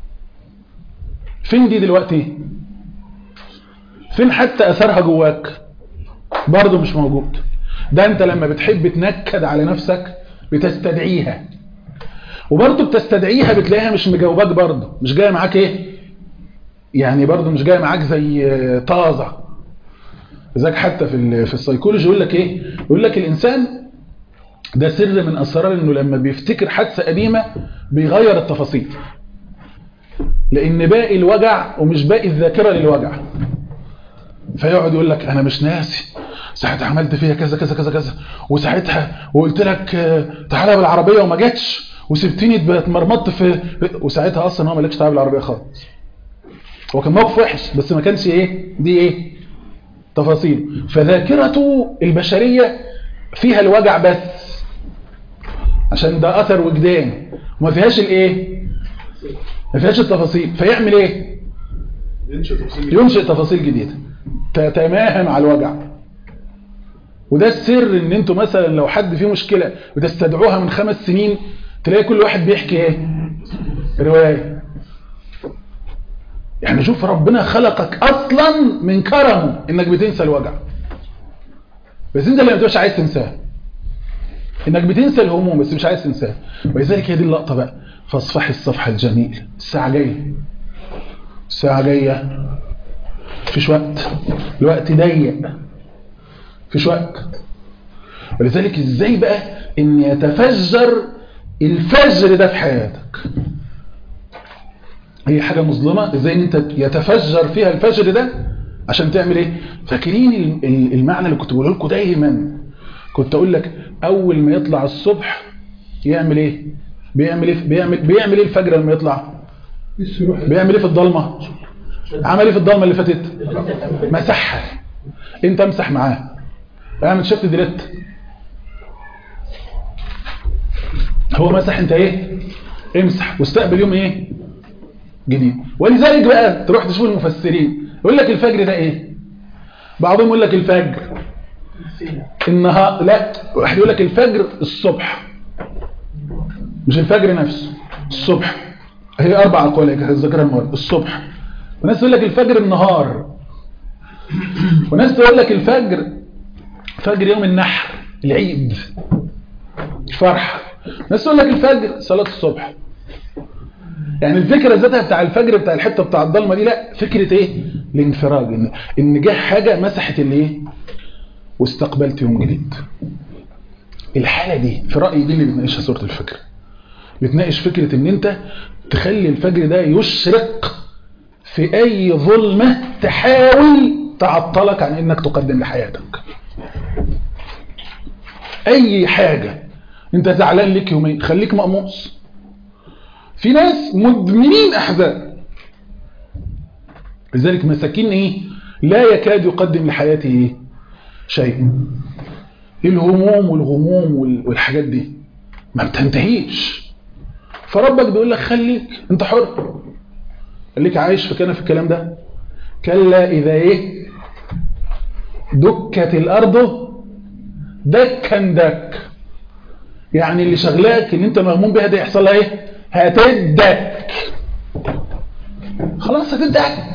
Speaker 2: فين دي دلوقتي فين حتى اثرها جواك برضه مش موجود ده انت لما بتحب تنكد على نفسك بتستدعيها وبرضه بتستدعيها بتلاقيها مش مجاوباك برضه مش جايه معاك ايه يعني برضه مش جاي معاك زي طازه لذلك حتى في في السيكولوجي يقول لك ايه يقول لك الانسان ده سر من اسرار انه لما بيفتكر حادثه قديمه بيغير التفاصيل لان باقي الوجع ومش باقي الذاكره للوجع فيقعد يقول لك انا مش ناسي ساعتها عملت فيها كذا كذا كذا كذا وساعتها وقلت لك تعالى بالعربيه وما جاتش وسبتني اتمرمطت في وساعتها اصلا هو ما لكش تعالى بالعربيه خالص هو كان موقف وحش بس ما كانش ايه دي ايه تفاصيل فذاكرته البشرية فيها الوجع بس عشان ده اثر وجدان وما فيهاش الايه ما فيهاش التفاصيل فيعمل ايه ينشئ تفاصيل جديدة تتماهم على الوجع وده السر ان انتوا مثلا لو حد فيه مشكلة وتستدعوها من خمس سنين تلاقي كل واحد بيحكي ايه رواية يعني شوف ربنا خلقك اصلا من كرمه انك بتنسى الوجع بس انت اللي ما بتبقاش عايز تنساه انك بتنسى الهموم بس مش عايز تنساه ولذلك هي دي اللقطه بقى فاصفحي الصفحه الجميل الساعه جايه الساعه جايه مفيش وقت الوقت ضيق مفيش وقت ولذلك ازاي بقى ان يتفجر الفجر ده في حياتك هي حاجة مظلمة ازاي ان انت يتفجر فيها الفجر ده عشان تعمل ايه فاكرين المعنى اللي كنت بقوله لكم دايما كنت اقول لك اول ما يطلع الصبح يعمل ايه بيعمل ايه بيعمل بيعمل ايه الفجر لما يطلع بيعمل ايه في الضلمه عمل ايه في الضلمه اللي فاتت مسحها انت امسح معاه اعمل شفت ديليت هو مسح انت ايه امسح واستقبل يوم ايه جديد ولذلك بقى تروح تشوف المفسرين يقول لك الفجر ده ايه بعضهم يقول لك الفجر النهار لا واحد يقول لك الفجر الصبح مش الفجر نفسه الصبح هي اربع اقوال هيك الذاكره المواد الصبح وناس تقول لك الفجر النهار وناس تقول لك الفجر فجر يوم النحر العيد الفرح ناس تقول لك الفجر صلاه الصبح يعني الفكرة ذاتها بتاع الفجر بتاع الحتة بتاع الضلمة دي لا فكرة ايه الانفراج ان, إن جه حاجة مسحت الايه واستقبلت يوم جديد الحالة دي في رأيي دي اللي بتناقشها سورة الفجر بتناقش فكرة ان انت تخلي الفجر ده يشرق في اي ظلمة تحاول تعطلك عن انك تقدم لحياتك اي حاجة انت زعلان لك يومين خليك مقموص في ناس مدمنين احزان لذلك مساكين ايه لا يكاد يقدم لحياته ايه شيء الهموم والغموم وال- والحاجات دي ما بتنتهيش فربك بيقول لك خليك انت حر خليك عايش في كده في الكلام ده كلا اذا ايه دكت الارض دكا دك يعني اللي شغلاك اللي انت مغموم بيها ده يحصل لها ايه هتدك خلاص هتدك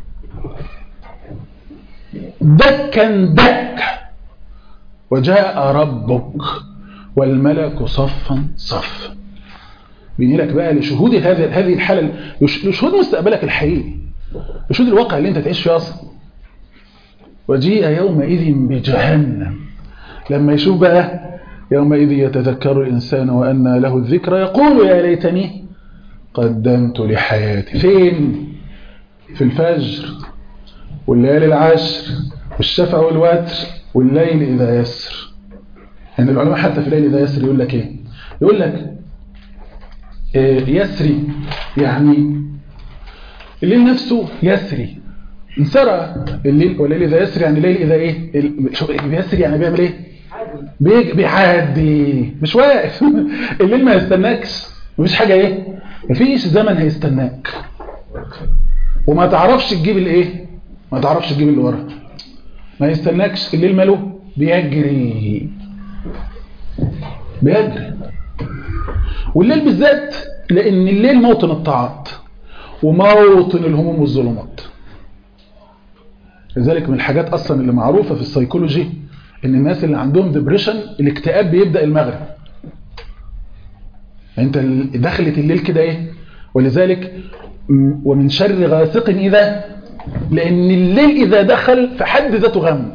Speaker 2: دكا دك وجاء ربك والملك صفا صفا بيني لك بقى لشهود هذه هذه الحاله لش- لشهود مستقبلك الحقيقي لشهود الواقع اللي انت تعيش فيه اصلا وجيء يومئذ بجهنم لما يشوف بقى يومئذ يتذكر الإنسان وأن له الذكرى يقول يا ليتني قدمت لحياتي فين في الفجر والليالي العشر والشفع والوتر والليل إذا يسر يعني العلماء حتى في الليل إذا يسر يقول لك إيه يقول لك إيه يسري يعني الليل نفسه يسري انسرى الليل والليل إذا يسري يعني الليل إذا إيه ال- شوف بيسري يعني بيعمل إيه بيج- بيعدي مش واقف الليل ما يستناكش مفيش حاجة ايه مفيش زمن هيستناك وما تعرفش تجيب الايه ما تعرفش تجيب اللي ورا ما يستناكش الليل ماله بيجري بيجري والليل بالذات لان الليل موطن الطاعات وموطن الهموم والظلمات لذلك من الحاجات اصلا اللي معروفه في السيكولوجي ان الناس اللي عندهم ديبريشن الاكتئاب بيبدا المغرب انت ال- دخلت الليل كده ايه ولذلك م- ومن شر غاسق اذا لان الليل اذا دخل في حد ذاته غم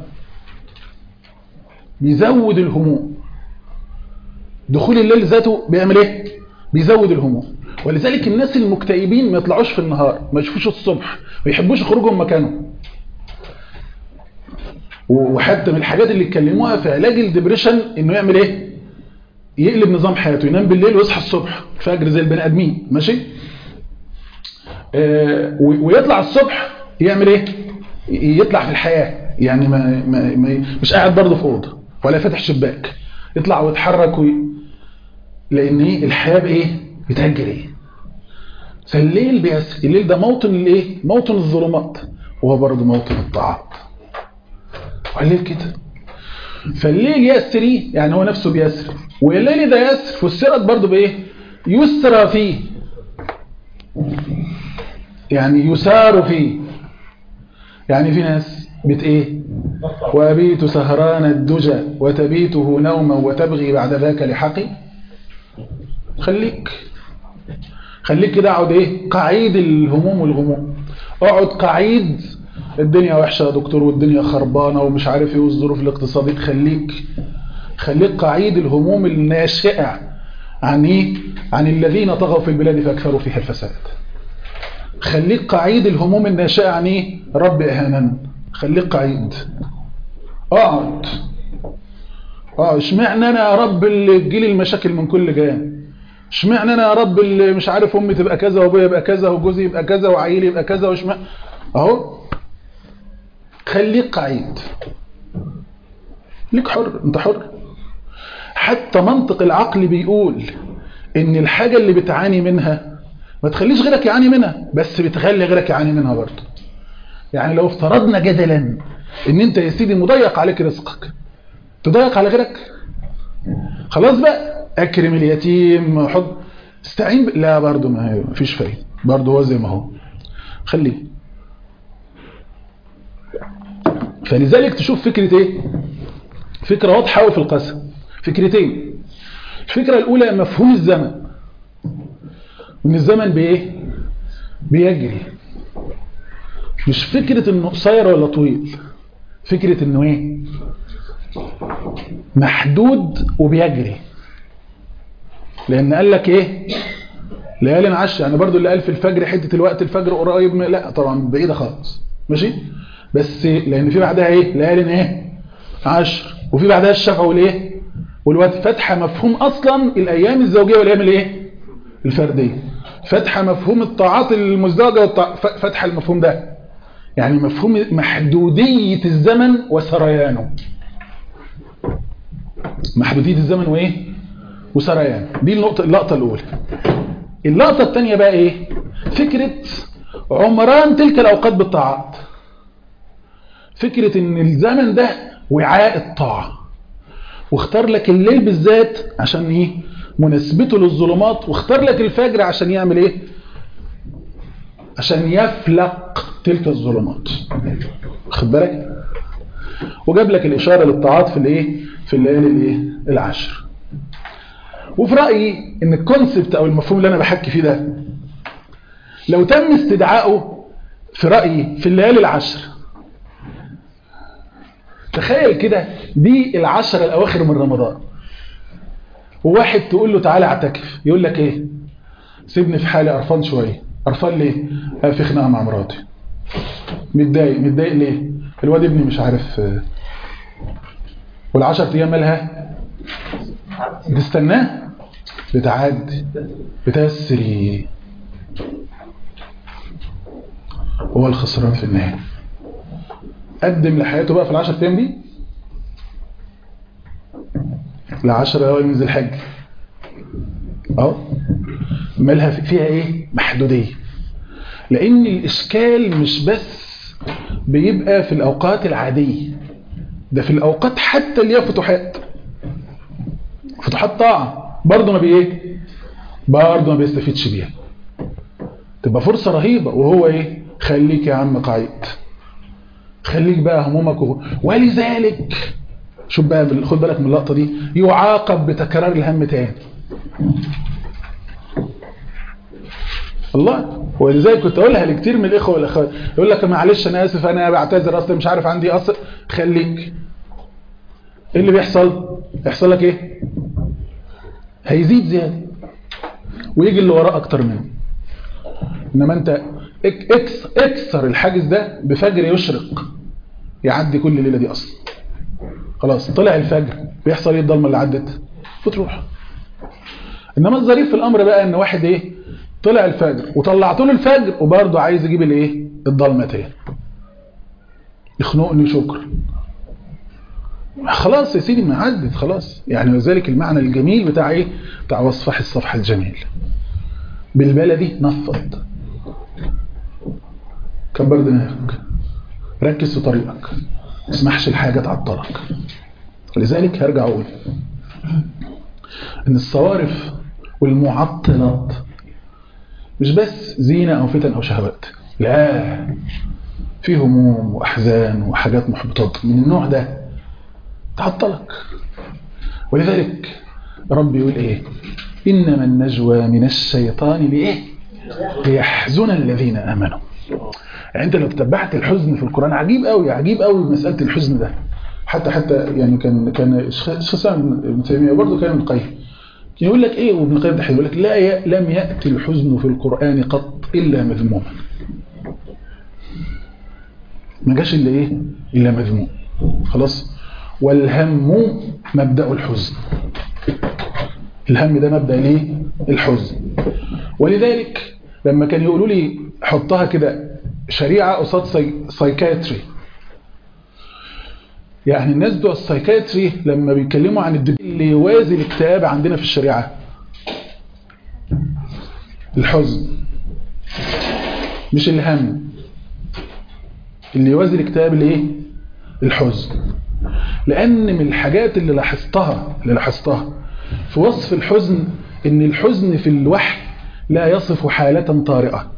Speaker 2: بيزود الهموم دخول الليل ذاته بيعمل ايه بيزود الهموم ولذلك الناس المكتئبين ما يطلعوش في النهار ما يشوفوش الصبح ما يحبوش يخرجوا من مكانهم وحتى من الحاجات اللي اتكلموها في علاج الدبريشن انه يعمل ايه يقلب نظام حياته ينام بالليل ويصحى الصبح فجر زي البني ادمين ماشي آه و- ويطلع الصبح يعمل ايه ي- يطلع في الحياة يعني ما ما ما مش قاعد برضه في اوضه ولا فاتح شباك يطلع ويتحرك وي... لان ايه الحياة بايه بتجري فالليل بيسري الليل ده موطن الايه موطن الظلمات وهو برضه موطن الطاعات والليل كده فالليل يسري يعني هو نفسه بيسري والليل إذا يسر فسرت برضه بإيه يسرى فيه يعني يسار فيه يعني في ناس بت إيه وأبيت سهران الدجى وتبيته نوما وتبغي بعد ذاك لحقي خليك خليك كده اقعد ايه قعيد الهموم والغموم اقعد قعيد الدنيا وحشة يا دكتور والدنيا خربانة ومش عارف ايه والظروف الاقتصادية خليك خليك قعيد الهموم الناشئة عن ايه عن الذين طغوا في البلاد فاكثروا فيها الفساد خليك قعيد الهموم الناشئة عن ايه رب اهانا خليك قعيد اقعد اه اشمعنى انا يا رب اللي تجيلي المشاكل من كل جانب اشمعنى انا يا رب اللي مش عارف امي تبقى كذا وابويا يبقى كذا وجوزي يبقى كذا وعيلي يبقى كذا واشمعنى اهو خليك قعيد ليك حر انت حر حتى منطق العقل بيقول ان الحاجة اللي بتعاني منها ما تخليش غيرك يعاني منها بس بتخلي غيرك يعاني منها برضه يعني لو افترضنا جدلا ان انت يا سيدي مضيق عليك رزقك تضيق على غيرك خلاص بقى اكرم اليتيم حط استعين ب... لا برضه ما هي مفيش فايده برضه هو زي ما هو خليه فلذلك تشوف فكرة ايه فكرة واضحة قوي في القسم فكرتين الفكرة الاولى مفهوم الزمن وان الزمن بايه بيجري مش فكرة انه قصير ولا طويل فكرة انه ايه محدود وبيجري لان قال لك ايه ليالي عشر يعني برضو اللي قال في الفجر حته الوقت الفجر قريب من- لا طبعا بعيده خالص ماشي بس لان في بعدها ايه ليالي ايه عشر وفي بعدها الشفع والايه والوقت فتحه مفهوم اصلا الايام الزوجيه والايام الايه الفرديه فتحه مفهوم الطاعات المزدوجه والطاع... ف- فتحه المفهوم ده يعني مفهوم محدوديه الزمن وسريانه محدوديه الزمن وايه وسريان دي النقطه اللقطه الاولى اللقطه الثانيه بقى ايه فكره عمران تلك الاوقات بالطاعات فكره ان الزمن ده وعاء الطاعه واختار لك الليل بالذات عشان ايه مناسبته للظلمات واختار لك الفجر عشان يعمل ايه عشان يفلق تلك الظلمات خد بالك وجاب لك الاشاره للطاعات في الايه في الليالي الايه العشر وفي رايي ان الكونسبت او المفهوم اللي انا بحكي فيه ده لو تم استدعائه في رايي في الليالي العشر تخيل كده دي العشر الاواخر من رمضان وواحد تقول له تعالى اعتكف يقول لك ايه سيبني في حالي قرفان شويه قرفان ليه آه، في خناقه مع مراتي متضايق متضايق ليه الواد ابني مش عارف آه، والعشر ايام مالها بتستناه بتعدي بتسري هو الخسران في النهايه قدم لحياته بقى في العشر ايام دي العشر ايام من ذي الحج اه مالها في- فيها ايه محدوديه لان الاشكال مش بس بيبقى في الاوقات العاديه ده في الاوقات حتى اللي هي فتوحات فتوحات طاعه برضه ما بي ايه برضه ما بيستفيدش بيها تبقى فرصه رهيبه وهو ايه خليك يا عم قعيد خليك بقى همومك وهو. ولذلك شوف بقى بال- خد بالك من اللقطه دي يعاقب بتكرار الهم تاني الله ولذلك كنت اقولها لكتير من الاخوه والاخوات يقول لك معلش انا اسف انا بعتذر اصلا مش عارف عندي اصل خليك ايه اللي بيحصل يحصل لك ايه هيزيد زياده ويجي اللي وراه اكتر منه انما انت اك- اكس اكسر الحاجز ده بفجر يشرق يعدي كل الليله دي اصلا خلاص طلع الفجر بيحصل ايه الضلمه اللي عدت بتروح انما الظريف في الامر بقى ان واحد ايه طلع الفجر وطلعت له الفجر وبرضه عايز يجيب الايه الضلمه تاني يخنقني شكرا خلاص يا سيدي ما عدت خلاص يعني وذلك المعنى الجميل بتاع ايه بتاع وصفح الصفح الجميل بالبلدي نفض كبر دماغك ركز في طريقك ما تسمحش الحاجة تعطلك لذلك هرجع اقول ان الصوارف والمعطلات مش بس زينة او فتن او شهوات لا في هموم واحزان وحاجات محبطات من النوع ده تعطلك ولذلك ربي يقول ايه انما النجوى من الشيطان لايه ليحزن الذين امنوا يعني انت لو تتبعت الحزن في القران عجيب قوي عجيب قوي مساله الحزن ده حتى حتى يعني كان كان الشيخ سامي ابن تيميه برضه كان ابن القيم كان يقول لك ايه وابن القيم ده يقول لك لا ي... لم ياتي الحزن في القران قط الا مذموما ما جاش الا ايه الا مذموم خلاص والهم مبدا الحزن الهم ده مبدا ليه الحزن ولذلك لما كان يقولوا لي حطها كده شريعه قصاد سي... سايكايتري يعني الناس بتوع السايكايتري لما بيتكلموا عن الدب اللي يوازي الاكتئاب عندنا في الشريعه الحزن مش الهم اللي يوازي الاكتئاب الايه الحزن لان من الحاجات اللي لاحظتها اللي لاحظتها في وصف الحزن ان الحزن في الوحي لا يصف حالة طارئة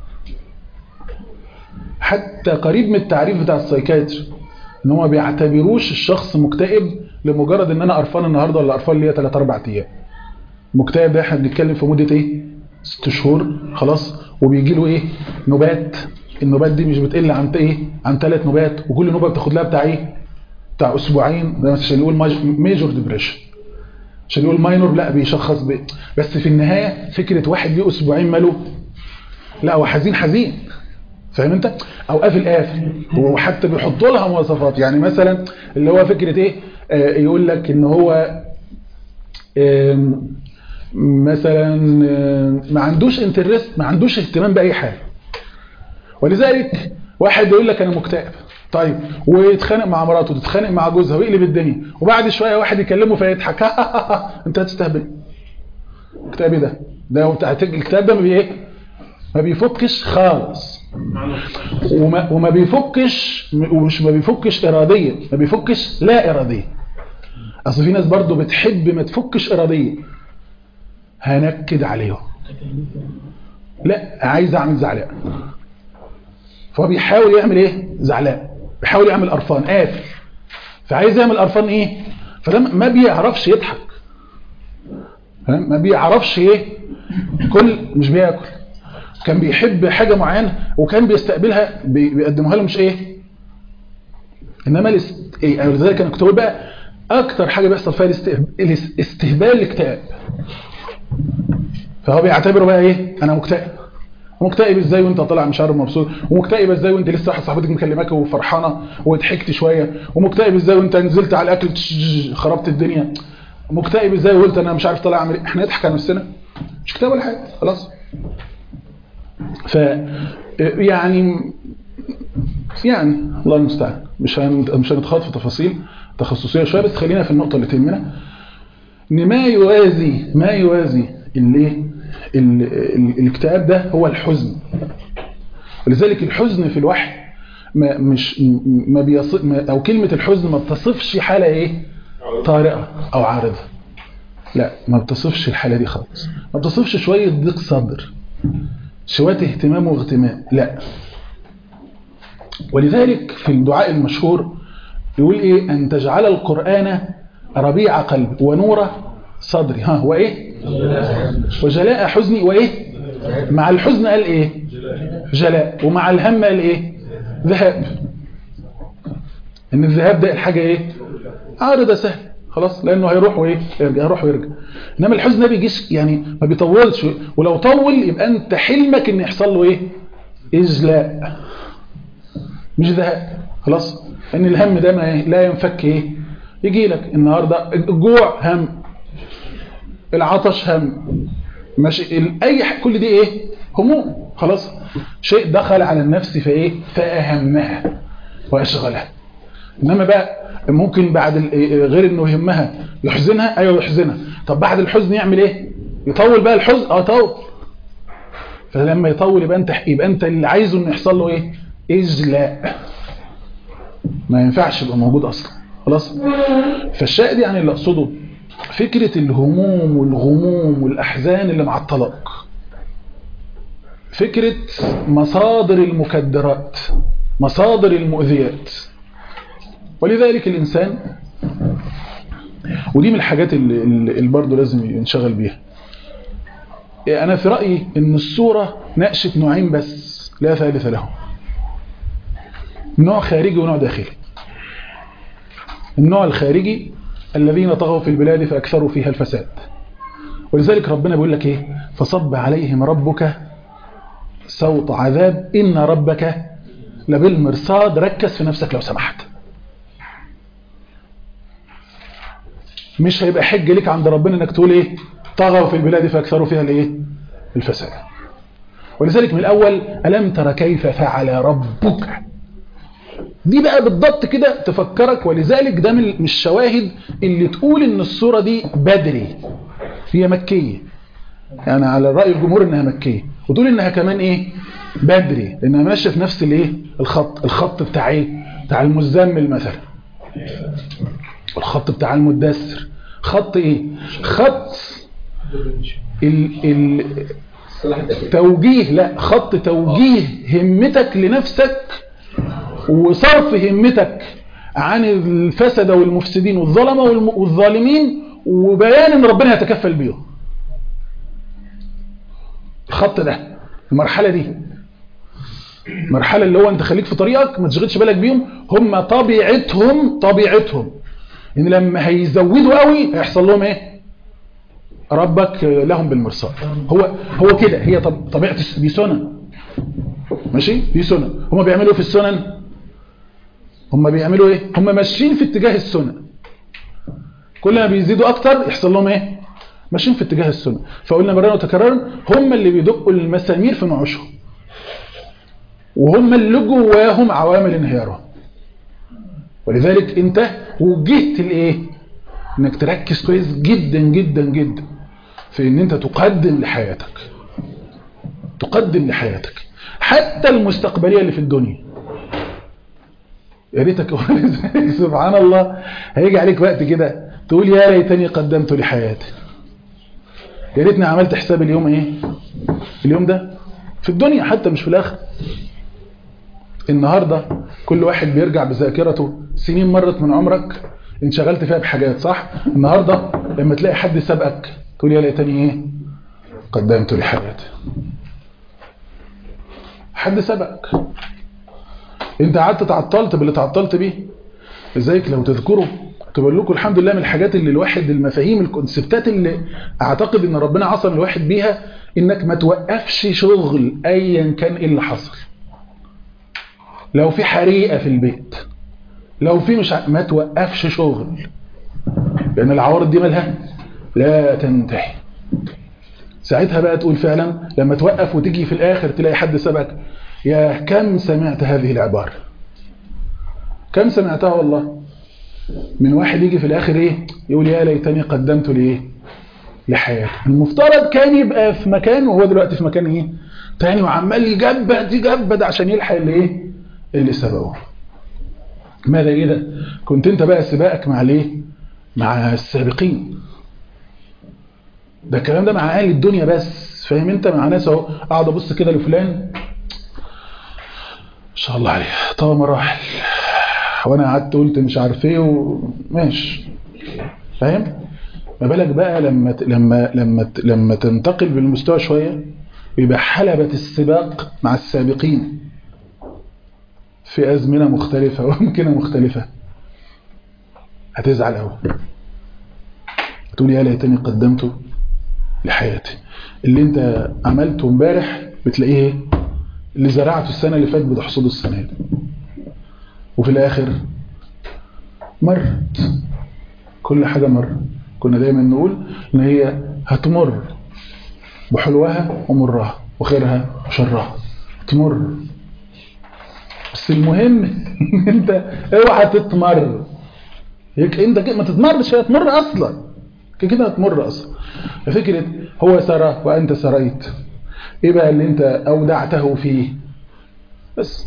Speaker 2: حتى قريب من التعريف بتاع السايكايتر ان هم ما بيعتبروش الشخص مكتئب لمجرد ان انا قرفان النهارده ولا قرفان ليا 3 4 ايام مكتئب ده احنا بنتكلم في مده ايه 6 شهور خلاص وبيجي له ايه نوبات النوبات دي مش بتقل عن ايه عن ثلاث نوبات وكل نوبه بتاخد لها بتاع ايه بتاع اسبوعين ده عشان نقول ميجور ديبريشن عشان يقول ماينور لا بيشخص ب... بس في النهايه فكره واحد ليه اسبوعين ماله لا هو حزين حزين فاهم انت او قافل قافل وحتى بيحطوا لها مواصفات يعني مثلا اللي هو فكره ايه آه يقول لك ان هو آم، مثلا آم، ما عندوش انترست ما عندوش اهتمام باي حاجه ولذلك واحد يقول لك انا مكتئب طيب ويتخانق مع مراته تتخانق مع جوزها ويقلب الدنيا وبعد شويه واحد يكلمه فيضحك انت هتستهبل اكتئاب ايه ده ده بتاع الكتاب ده ما بي ايه ما بيفكش خالص وما, وما بيفكش ومش ما بيفكش اراديا ما بيفكش لا اراديا اصل في ناس برضو بتحب ما تفكش اراديا هنكد عليهم لا عايز اعمل زعلان فهو بيحاول يعمل ايه زعلان بيحاول يعمل قرفان قافل فعايز يعمل قرفان ايه فده ما بيعرفش يضحك فاهم؟ ما بيعرفش ايه كل مش بياكل كان بيحب حاجة معينة وكان بيستقبلها بي- بيقدموها له مش ايه انما الاست... ايه أو لذلك انا كنت بقول بقى اكتر حاجة بيحصل فيها الاستهب... الاستهبال الاكتئاب فهو بيعتبره بقى ايه انا مكتئب مكتئب ازاي وانت طالع مش عارف مبسوط ومكتئب ازاي وانت لسه واحده صاحبتك مكلماك وفرحانه وضحكت شويه ومكتئب ازاي وانت نزلت على الاكل تش- خربت الدنيا مكتئب ازاي وقلت انا مش عارف طالع اعمل ايه احنا نضحك على نفسنا مش كتاب ولا حاجه خلاص ف يعني يعني الله المستعان مش هن... مش هنتخاض في تفاصيل تخصصيه شويه بس خلينا في النقطه اللي تهمنا ان ما يوازي ما يوازي الايه ال- ال- الاكتئاب ده هو الحزن ولذلك الحزن في الوحي ما مش ما بيص... ما او كلمه الحزن ما بتصفش حاله ايه طارئه او عارضه لا ما بتصفش الحاله دي خالص ما بتصفش شويه ضيق صدر شويه اهتمام واغتمام لا ولذلك في الدعاء المشهور يقول ايه ان تجعل القران ربيع قلبي ونور صدري ها وايه وجلاء حزني وايه مع الحزن قال ايه جلاء ومع الهم قال ايه ذهاب ان الذهاب ده الحاجه ايه عارضه سهل خلاص لانه هيروح وايه يرجع هيروح ويرجع انما الحزن ده بيجيش يعني ما بيطولش ولو طول يبقى انت حلمك ان يحصل له ايه اجلاء مش ذهاب خلاص ان الهم ده ما إيه؟ لا ينفك ايه يجي لك النهارده الجوع هم العطش هم ماشي ال- اي ح- كل دي ايه هموم خلاص شيء دخل على النفس فايه فاهمها واشغلها انما بقى ممكن بعد ال- إيه، غير انه يهمها يحزنها ايوه يحزنها طب بعد الحزن يعمل ايه يطول بقى الحزن اه طول فلما يطول يبقى انت يبقى انت اللي عايزه انه يحصل له ايه اجلاء ما ينفعش يبقى موجود اصلا خلاص فالشاهد يعني اللي اقصده فكرة الهموم والغموم والأحزان اللي مع الطلاق فكرة مصادر المكدرات مصادر المؤذيات ولذلك الإنسان ودي من الحاجات اللي, اللي برضه لازم ينشغل بيها أنا في رأيي إن الصورة ناقشت نوعين بس لا ثالث لهم نوع خارجي ونوع داخلي النوع الخارجي الذين طغوا في البلاد فأكثروا فيها الفساد ولذلك ربنا بيقول لك ايه فصب عليهم ربك سوط عذاب إن ربك لبالمرصاد ركز في نفسك لو سمحت مش هيبقى حجة ليك عند ربنا انك تقول ايه طغوا في البلاد فأكثروا فيها الايه الفساد ولذلك من الأول ألم تر كيف فعل ربك دي بقى بالضبط كده تفكرك ولذلك ده من من الشواهد اللي تقول ان الصورة دي بدري هي مكية يعني على رأي الجمهور انها مكية وتقول انها كمان ايه بدري لانها ماشية في نفس الايه الخط الخط بتاع ايه بتاع المزمل مثلا الخط بتاع المدثر خط ايه خط ال ال توجيه لا خط توجيه همتك لنفسك وصرف همتك عن الفسد والمفسدين والظلمة والم- والظالمين وبيان ان ربنا يتكفل بيهم الخط ده المرحلة دي المرحلة اللي هو انت خليك في طريقك ما تشغلش بالك بيهم هم طبيعتهم طبيعتهم ان لما هيزودوا قوي هيحصل لهم ايه ربك لهم بالمرصاد هو هو كده هي طب طبيعه دي سنن ماشي دي سنن هم بيعملوا إيه في السنن هم بيعملوا ايه هم ماشيين في اتجاه السنن كل ما بيزيدوا اكتر يحصل لهم ايه ماشيين في اتجاه السنن فقلنا مرارا وتكرارا هم اللي بيدقوا المسامير في نعوشهم وهم اللي جواهم عوامل انهيارهم ولذلك انت وجهت الايه انك تركز كويس جدا جدا جدا في ان انت تقدم لحياتك تقدم لحياتك حتى المستقبليه اللي في الدنيا يا ريتك سبحان الله هيجي عليك وقت كده تقول يا ليتني قدمت لحياتي يا ريتني عملت حساب اليوم ايه اليوم ده في الدنيا حتى مش في الاخره النهارده كل واحد بيرجع بذاكرته سنين مرت من عمرك انشغلت فيها بحاجات صح النهارده لما تلاقي حد سبقك تقول يا ليتني ايه قدمت لحياتي حد سبقك انت قعدت تعطلت باللي تعطلت بيه ازيك لو تذكروا تقول لكم الحمد لله من الحاجات اللي الواحد المفاهيم الكونسبتات اللي اعتقد ان ربنا عصم الواحد بيها انك ما توقفش شغل ايا كان ايه اللي حصل لو في حريقه في البيت لو في مش ع... ما توقفش شغل لان العوارض دي مالها لا تنتهي ساعتها بقى تقول فعلا لما توقف وتيجي في الاخر تلاقي حد سبقك يا كم سمعت هذه العبارة كم سمعتها والله من واحد يجي في الاخر ايه يقول يا ليتني قدمت لايه لحياتي المفترض كان يبقى في مكان وهو دلوقتي في مكان ايه تاني وعمال يجبد يجبد عشان يلحق اللي ايه اللي سبقه ماذا اذا كنت انت بقى سباقك مع الايه مع السابقين ده الكلام ده مع اهل الدنيا بس فاهم انت مع ناس اهو اقعد ابص كده لفلان ما شاء الله عليه طبعا مراحل وانا قعدت قلت مش عارف ايه وماشي فاهم ما بالك بقى لما لما لما لما تنتقل بالمستوى شويه يبقى حلبة السباق مع السابقين في أزمنة مختلفة وأمكنة مختلفة هتزعل قوي تقول يا ليتني قدمته لحياتي اللي انت عملته امبارح بتلاقيه ايه اللي زرعته السنة اللي فاتت بتحصده السنة دي وفي الآخر مرت كل حاجة مر كنا دايما نقول ان هي هتمر بحلوها ومرها وخيرها وشرها تمر بس المهم ان انت اوعى تتمر هيك انت ما تتمرش هي تمر اصلا كده هتمر اصلا فكرة هو سرى وانت سريت ايه بقى اللي انت اودعته فيه بس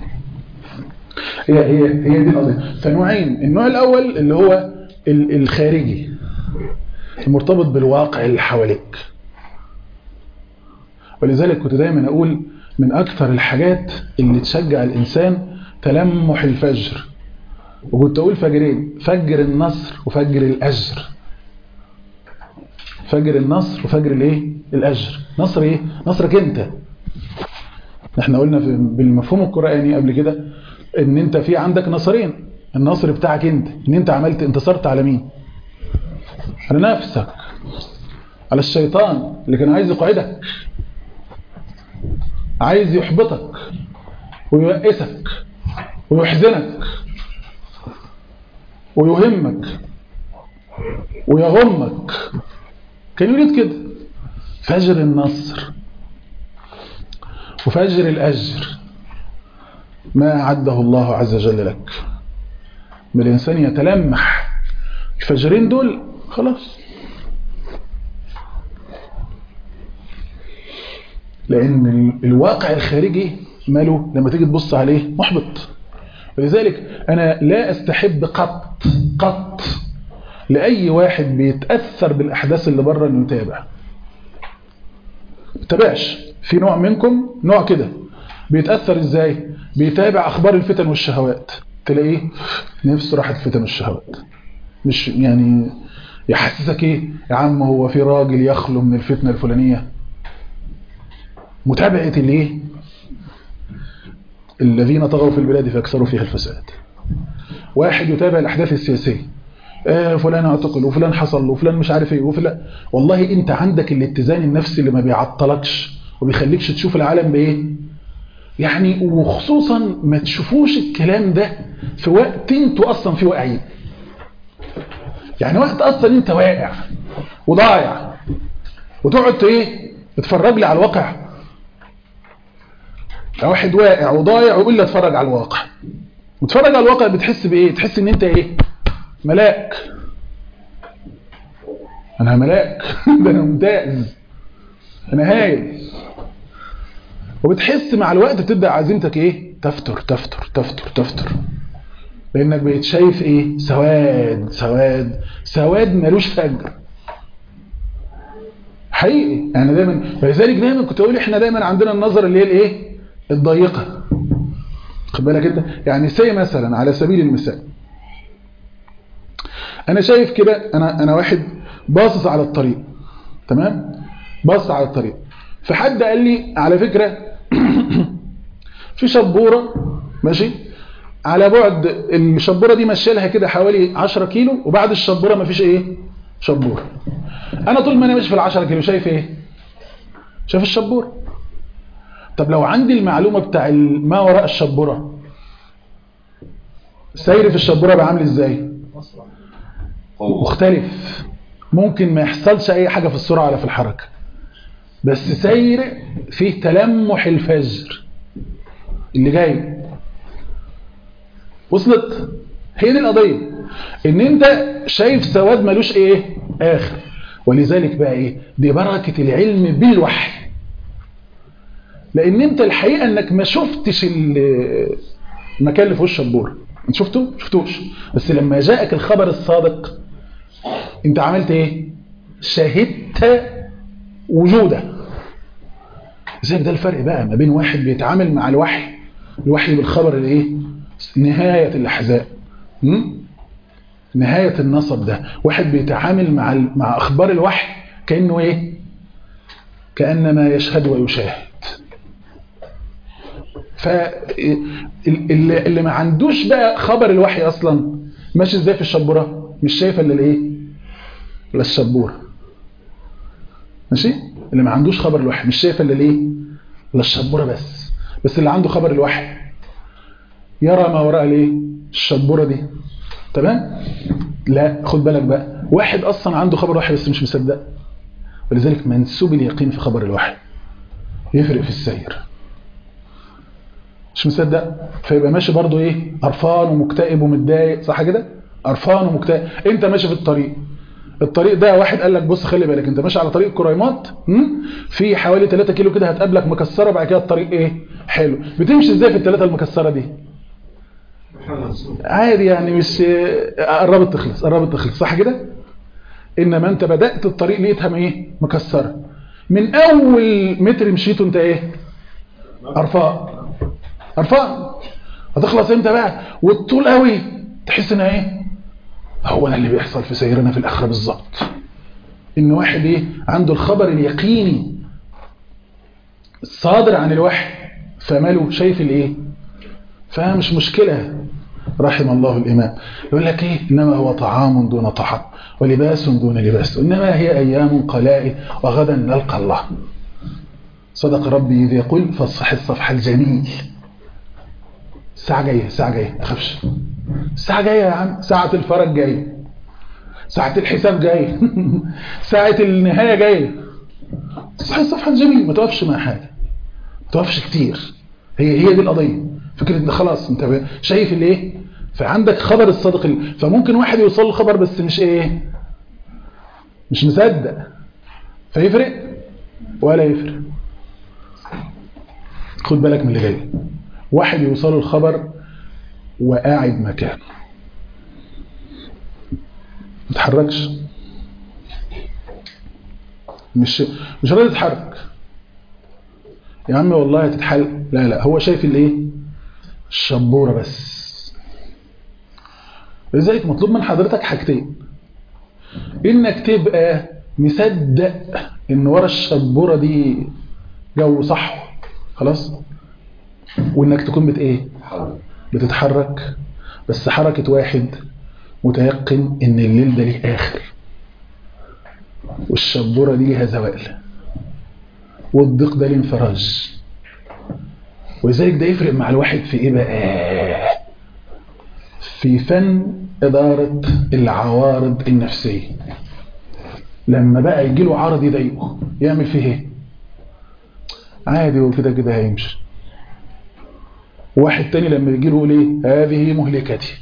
Speaker 2: هي هي هي دي القضيه فنوعين النوع الاول اللي هو الخارجي المرتبط بالواقع اللي حواليك ولذلك كنت دايما اقول من اكثر الحاجات اللي تشجع الانسان تلمح الفجر وكنت اقول فجرين فجر النصر وفجر الاجر فجر النصر وفجر الايه الاجر نصر ايه نصرك انت احنا قلنا في بالمفهوم القراني قبل كده ان انت في عندك نصرين النصر بتاعك انت ان انت عملت انتصرت على مين على نفسك على الشيطان اللي كان عايز يقعدك عايز يحبطك وييأسك ويحزنك ويهمك ويغمك كان يريد كده فجر النصر وفجر الأجر ما أعده الله عز وجل لك ما الإنسان يتلمح الفجرين دول خلاص لأن الواقع الخارجي ماله لما تيجي تبص عليه محبط ولذلك أنا لا أستحب قط قط لأي واحد بيتأثر بالأحداث اللي بره أنه يتابع تابعش في نوع منكم نوع كده بيتأثر ازاي بيتابع أخبار الفتن والشهوات تلاقيه نفسه راحت الفتن والشهوات مش يعني يحسسك ايه يا عم هو في راجل يخلو من الفتنة الفلانية متابعة الايه الذين طغوا في البلاد فاكثروا فيها الفساد واحد يتابع الأحداث السياسية آه فلان اعتقل وفلان حصل له وفلان مش عارف ايه وفلان والله انت عندك الاتزان النفسي اللي ما بيعطلكش وبيخليكش تشوف العالم بايه يعني وخصوصا ما تشوفوش الكلام ده في وقت انتوا اصلا فيه واقعين يعني وقت اصلا انت واقع وضايع وتقعد ايه تتفرج لي على الواقع واحد واقع وضايع ويقول لي اتفرج على الواقع وتتفرج على الواقع بتحس بايه تحس ان انت ايه ملاك انا ملاك ده انا ممتاز انا هايل وبتحس مع الوقت تبدا عزيمتك ايه تفتر تفتر تفتر تفتر لانك بقيت شايف ايه سواد سواد سواد ملوش فجر حقيقي يعني دايما ولذلك دايما كنت اقول احنا دايما عندنا النظر اللي هي الايه الضيقه خد بالك انت يعني سي مثلا على سبيل المثال انا شايف كده انا انا واحد باصص على الطريق تمام باصص على الطريق فحد قال لي على فكره في شبوره ماشي على بعد الشبوره دي ماشيه لها كده حوالي 10 كيلو وبعد الشبوره مفيش ايه شبوره انا طول ما انا ماشي في ال 10 كيلو شايف ايه شايف الشبوره طب لو عندي المعلومه بتاع ما وراء الشبوره سير في الشبوره بقى عامل ازاي مختلف ممكن ما يحصلش اي حاجه في السرعه ولا في الحركه بس سير فيه تلمح الفجر اللي جاي وصلت هي دي القضيه ان انت شايف سواد ملوش ايه اخر ولذلك بقى ايه دي بركه العلم بالوحي لان انت الحقيقه انك ما شفتش المكان اللي في وش الشبوره انت شفته شفتوش بس لما جاءك الخبر الصادق انت عملت ايه شاهدت وجوده زي ده الفرق بقى ما بين واحد بيتعامل مع الوحي الوحي بالخبر الايه نهايه الاحزاب نهايه النصب ده واحد بيتعامل مع مع اخبار الوحي كانه ايه كانما يشهد ويشاهد فاللي اللي ما عندوش بقى خبر الوحي اصلا ماشي ازاي في الشبوره مش شايف الا الايه الا الشبوره ماشي اللي ما عندوش خبر الوحي مش شايف الا الايه الا الشبوره بس بس اللي عنده خبر الوحي يرى ما وراء الايه الشبوره دي تمام لا خد بالك بقى واحد اصلا عنده خبر وحي بس مش مصدق ولذلك منسوب اليقين في خبر الوحي يفرق في السير مش مصدق فيبقى ماشي برضو ايه قرفان ومكتئب ومتضايق صح كده قرفان ومكتئب انت ماشي في الطريق الطريق ده واحد قال لك بص خلي بالك انت ماشي على طريق كريمات في حوالي 3 كيلو كده هتقابلك مكسره بعد كده الطريق ايه حلو بتمشي ازاي في الثلاثه المكسره دي عادي يعني مش قربت تخلص قربت تخلص صح كده انما انت بدات الطريق لقيتها ايه مكسره من اول متر مشيته انت ايه قرفان قرفان هتخلص امتى بقى والطول قوي تحس انها ايه هو ده اللي بيحصل في سيرنا في الاخره بالظبط ان واحد ايه عنده الخبر اليقيني الصادر عن الوحي فماله شايف الايه فمش مشكله رحم الله الامام يقول لك ايه انما هو طعام دون طعام ولباس دون لباس انما هي ايام قلائل وغدا نلقى الله صدق ربي اذ يقول فاصفح الصفح الجميل الساعة جاية الساعة جاية ما تخافش الساعة جاية يا عم ساعة الفرج جاية ساعة الحساب جاية ساعة النهاية جاية صح الصفحة الجميل ما توقفش مع حاجة ما توقفش كتير هي هي دي القضية فكرة ان خلاص انت شايف الايه فعندك خبر الصادق اللي. فممكن واحد يوصل له خبر بس مش ايه مش مصدق فيفرق ولا يفرق خد بالك من اللي جاي واحد يوصله الخبر وقاعد مكانه ما تتحركش مش مش راضي يتحرك يا عم والله هتتحل لا لا هو شايف الايه الشبوره بس لذلك مطلوب من حضرتك حاجتين انك تبقى مصدق ان ورا الشبوره دي جو صح خلاص وانك تكون بت ايه بتتحرك بس حركة واحد متيقن ان الليل ده ليه اخر والشبورة دي ليها زوال والضيق ده ليه انفراج ولذلك ده يفرق مع الواحد في ايه بقى في فن إدارة العوارض النفسية لما بقى يجي له عرض يضايقه يعمل فيه ايه عادي وكده كده هيمشي واحد تاني لما يجي له يقول ايه هذه مهلكتي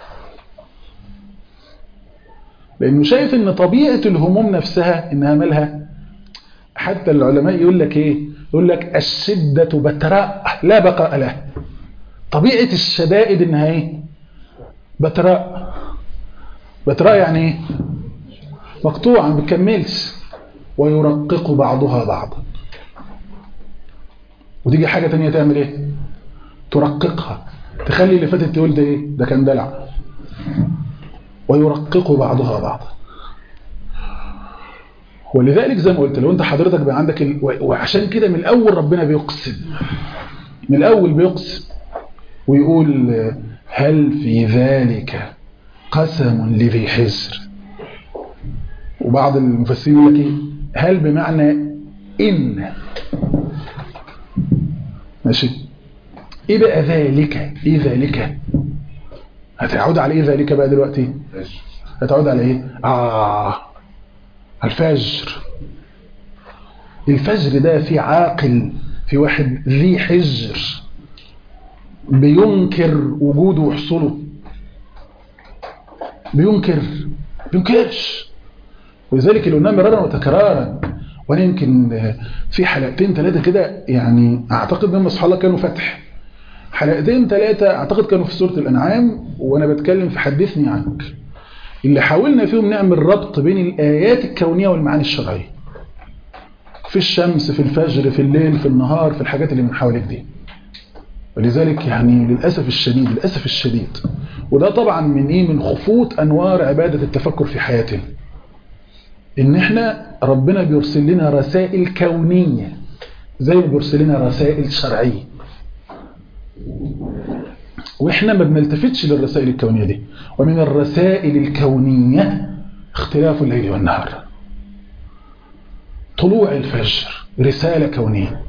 Speaker 2: لانه شايف ان طبيعه الهموم نفسها انها مالها حتى العلماء يقول لك ايه يقول لك الشده بتراء لا بقاء لها طبيعه الشدائد انها ايه بتراء بتراء يعني ايه مقطوعه ما بتكملش ويرقق بعضها بعضا وتيجي حاجه تانية تعمل ايه ترققها تخلي اللي فاتت تقول ده ايه ده كان دلع ويرقق بعضها بعضا ولذلك زي ما قلت لو انت حضرتك بقى عندك ال... وعشان كده من الاول ربنا بيقسم من الاول بيقسم ويقول هل في ذلك قسم لذي حجر وبعض المفسرين يقول لك ايه هل بمعنى ان ماشي ايه بقى ذلك ايه ذلك هتعود على ايه ذلك بقى دلوقتي هتعود على ايه اه الفجر الفجر ده في عاقل في واحد ذي حجر بينكر وجوده وحصوله بينكر بينكرش ولذلك اللي قلنا مرارا وتكرارا وانا يمكن في حلقتين ثلاثه كده يعني اعتقد ان اصحابنا كانوا فتح حلقتين ثلاثه اعتقد كانوا في سوره الانعام وانا بتكلم في حدثني عنك اللي حاولنا فيهم نعمل ربط بين الايات الكونيه والمعاني الشرعيه في الشمس في الفجر في الليل في النهار في الحاجات اللي من حواليك دي ولذلك يعني للاسف الشديد للاسف الشديد وده طبعا من ايه من خفوت انوار عباده التفكر في حياتنا ان احنا ربنا بيرسل لنا رسائل كونيه زي ما بيرسل لنا رسائل شرعيه واحنا ما بنلتفتش للرسائل الكونيه دي ومن الرسائل الكونيه اختلاف الليل والنهار طلوع الفجر رساله كونيه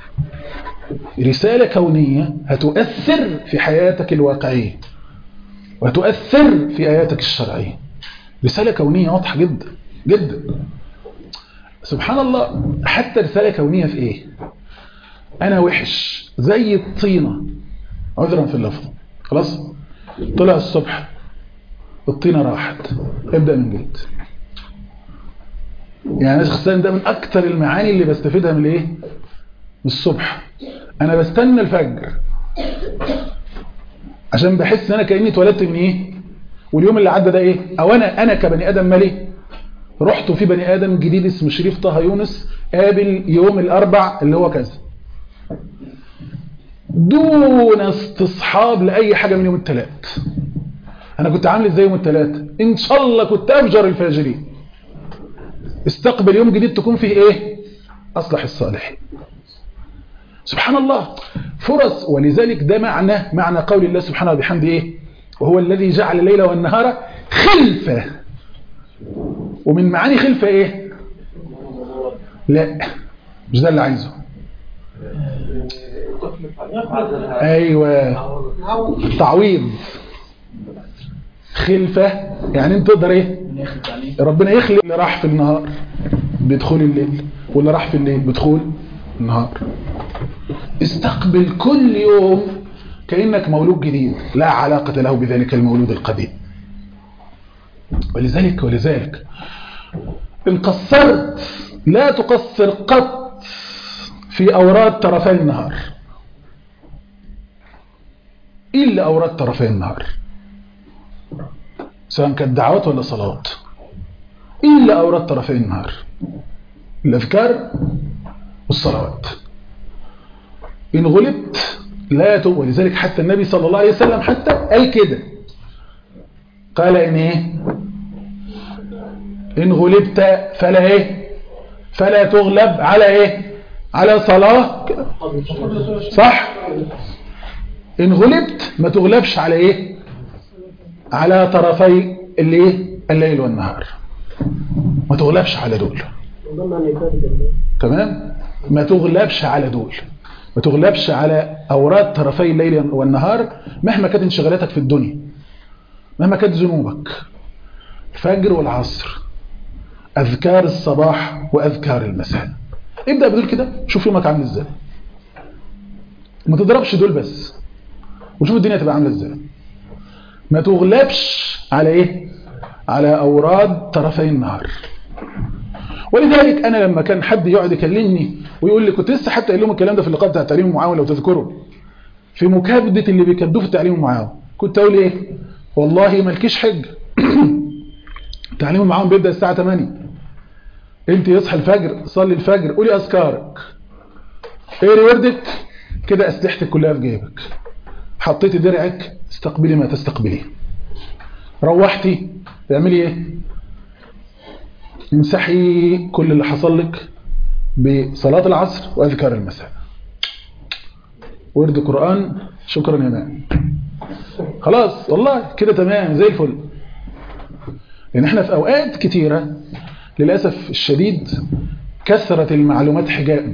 Speaker 2: رساله كونيه هتؤثر في حياتك الواقعيه وهتؤثر في اياتك الشرعيه رساله كونيه واضحه جدا جدا سبحان الله حتى رساله كونيه في ايه انا وحش زي الطينه عذرا في اللفظ خلاص طلع الصبح الطينه راحت ابدا من جديد يعني شخصيا ده من اكتر المعاني اللي بستفيدها من الايه من الصبح انا بستنى الفجر عشان بحس ان انا كاني اتولدت من ايه واليوم اللي عدى ده ايه او انا انا كبني ادم مالي رحت وفي بني ادم جديد اسمه شريف طه يونس قابل يوم الاربع اللي هو كذا دون استصحاب لاي حاجه من يوم الثلاث انا كنت عامل ازاي يوم الثلاث ان شاء الله كنت افجر الفاجرين استقبل يوم جديد تكون فيه ايه اصلح الصالحين سبحان الله فرص ولذلك ده معنى معنى قول الله سبحانه وبحمده ايه وهو الذي جعل الليل والنهار خلفه ومن معاني خلفه ايه لا مش ده اللي عايزه ايوه تعويض خلفه يعني انت تقدر ايه ربنا يخلق اللي راح في النهار بدخول الليل واللي راح في الليل بدخول النهار استقبل كل يوم كأنك مولود جديد لا علاقة له بذلك المولود القديم ولذلك ولذلك إن قصرت لا تقصر قط في أوراد طرفي النهار إلا أوراد طرفي النهار سواء كانت دعوات ولا صلوات إلا أوراد طرفي النهار الأذكار والصلوات إن غلبت لا يتوب ولذلك حتى النبي صلى الله عليه وسلم حتى قال كده قال إن إيه إن غلبت فلا إيه فلا تغلب على إيه على صلاة صح إن غلبت ما تغلبش على إيه على طرفي اللي ايه الليل والنهار ما تغلبش على دول تمام ما تغلبش على دول ما تغلبش على اوراد طرفي الليل والنهار مهما كانت انشغالاتك في الدنيا مهما كانت ذنوبك الفجر والعصر اذكار الصباح واذكار المساء ابدا بدول كده شوف يومك عامل ازاي ما تضربش دول بس وشوف الدنيا تبقى عامله ازاي ما تغلبش على ايه على اوراد طرفي النهار ولذلك انا لما كان حد يقعد يكلمني ويقول لي كنت لسه حتى قايل لهم الكلام ده في اللقاء بتاع التعليم المعاون لو تذكروا في مكابده اللي بيكبدوه في التعليم المعاون كنت اقول ايه والله مالكيش حج التعليم المعاون بيبدا الساعه 8 انت يصحى الفجر صلي الفجر قولي اذكارك اقري وردك كده اسلحتك كلها في جيبك حطيتي درعك استقبلي ما تستقبليه روحتي تعملي ايه امسحي كل اللي حصل لك بصلاة العصر وأذكار المساء ورد قرآن شكرا يا مان خلاص والله كده تمام زي الفل لأن احنا في أوقات كتيرة للأسف الشديد كثرة المعلومات حجاب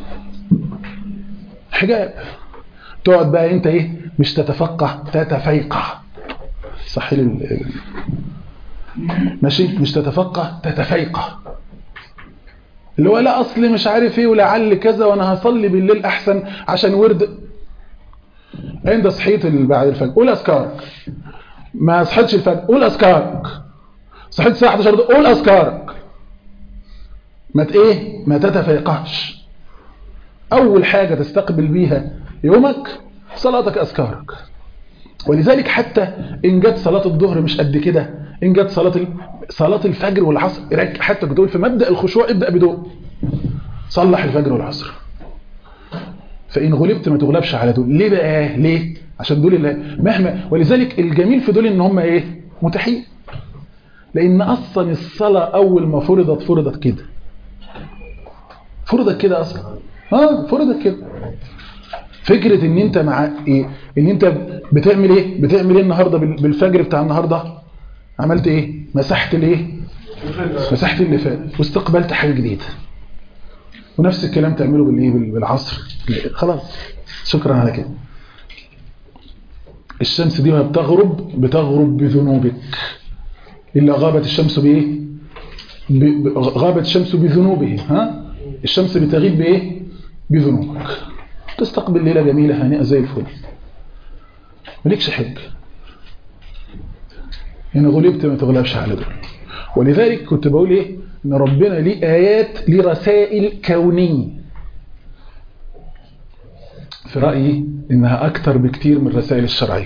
Speaker 2: حجاب تقعد بقى انت ايه مش تتفقه تتفيقه صح لل... ماشي مش تتفقه تتفيقه اللي هو لا اصلي مش عارف ايه ولعل كذا وانا هصلي بالليل احسن عشان ورد انت صحيت بعد الفجر قول اذكارك ما صحيتش الفجر قول اذكارك صحيت الساعه 11 قول اذكارك ما ايه ما تتفيقهش اول حاجه تستقبل بيها يومك صلاتك اذكارك ولذلك حتى ان جت صلاه الظهر مش قد كده ان جت صلاه صلاه الفجر والعصر حتى كنت في مبدا الخشوع ابدا بدول صلح الفجر والعصر فان غلبت ما تغلبش على دول ليه بقى ليه عشان دول اللي مهما ولذلك الجميل في دول ان هم ايه متاحين لان اصلا الصلاه اول ما فرضت فرضت كده فرضت كده اصلا اه فرضت كده فكرة ان انت مع ايه ان انت بتعمل ايه بتعمل ايه النهاردة بالفجر بتاع النهاردة عملت ايه مسحت الايه مسحت اللي فات واستقبلت حاجة جديدة ونفس الكلام تعمله بالايه بالعصر خلاص شكرا على كده الشمس دي ما بتغرب بتغرب بذنوبك إلا غابت الشمس بإيه غابت الشمس بذنوبه ها الشمس بتغيب بإيه بذنوبك تستقبل ليلة جميلة هانئة زي الفل مالكش حج إن غلبت ما تغلبش على دول ولذلك كنت بقول إيه إن ربنا ليه آيات ليه رسائل كونية في رأيي إنها أكتر بكتير من الرسائل الشرعية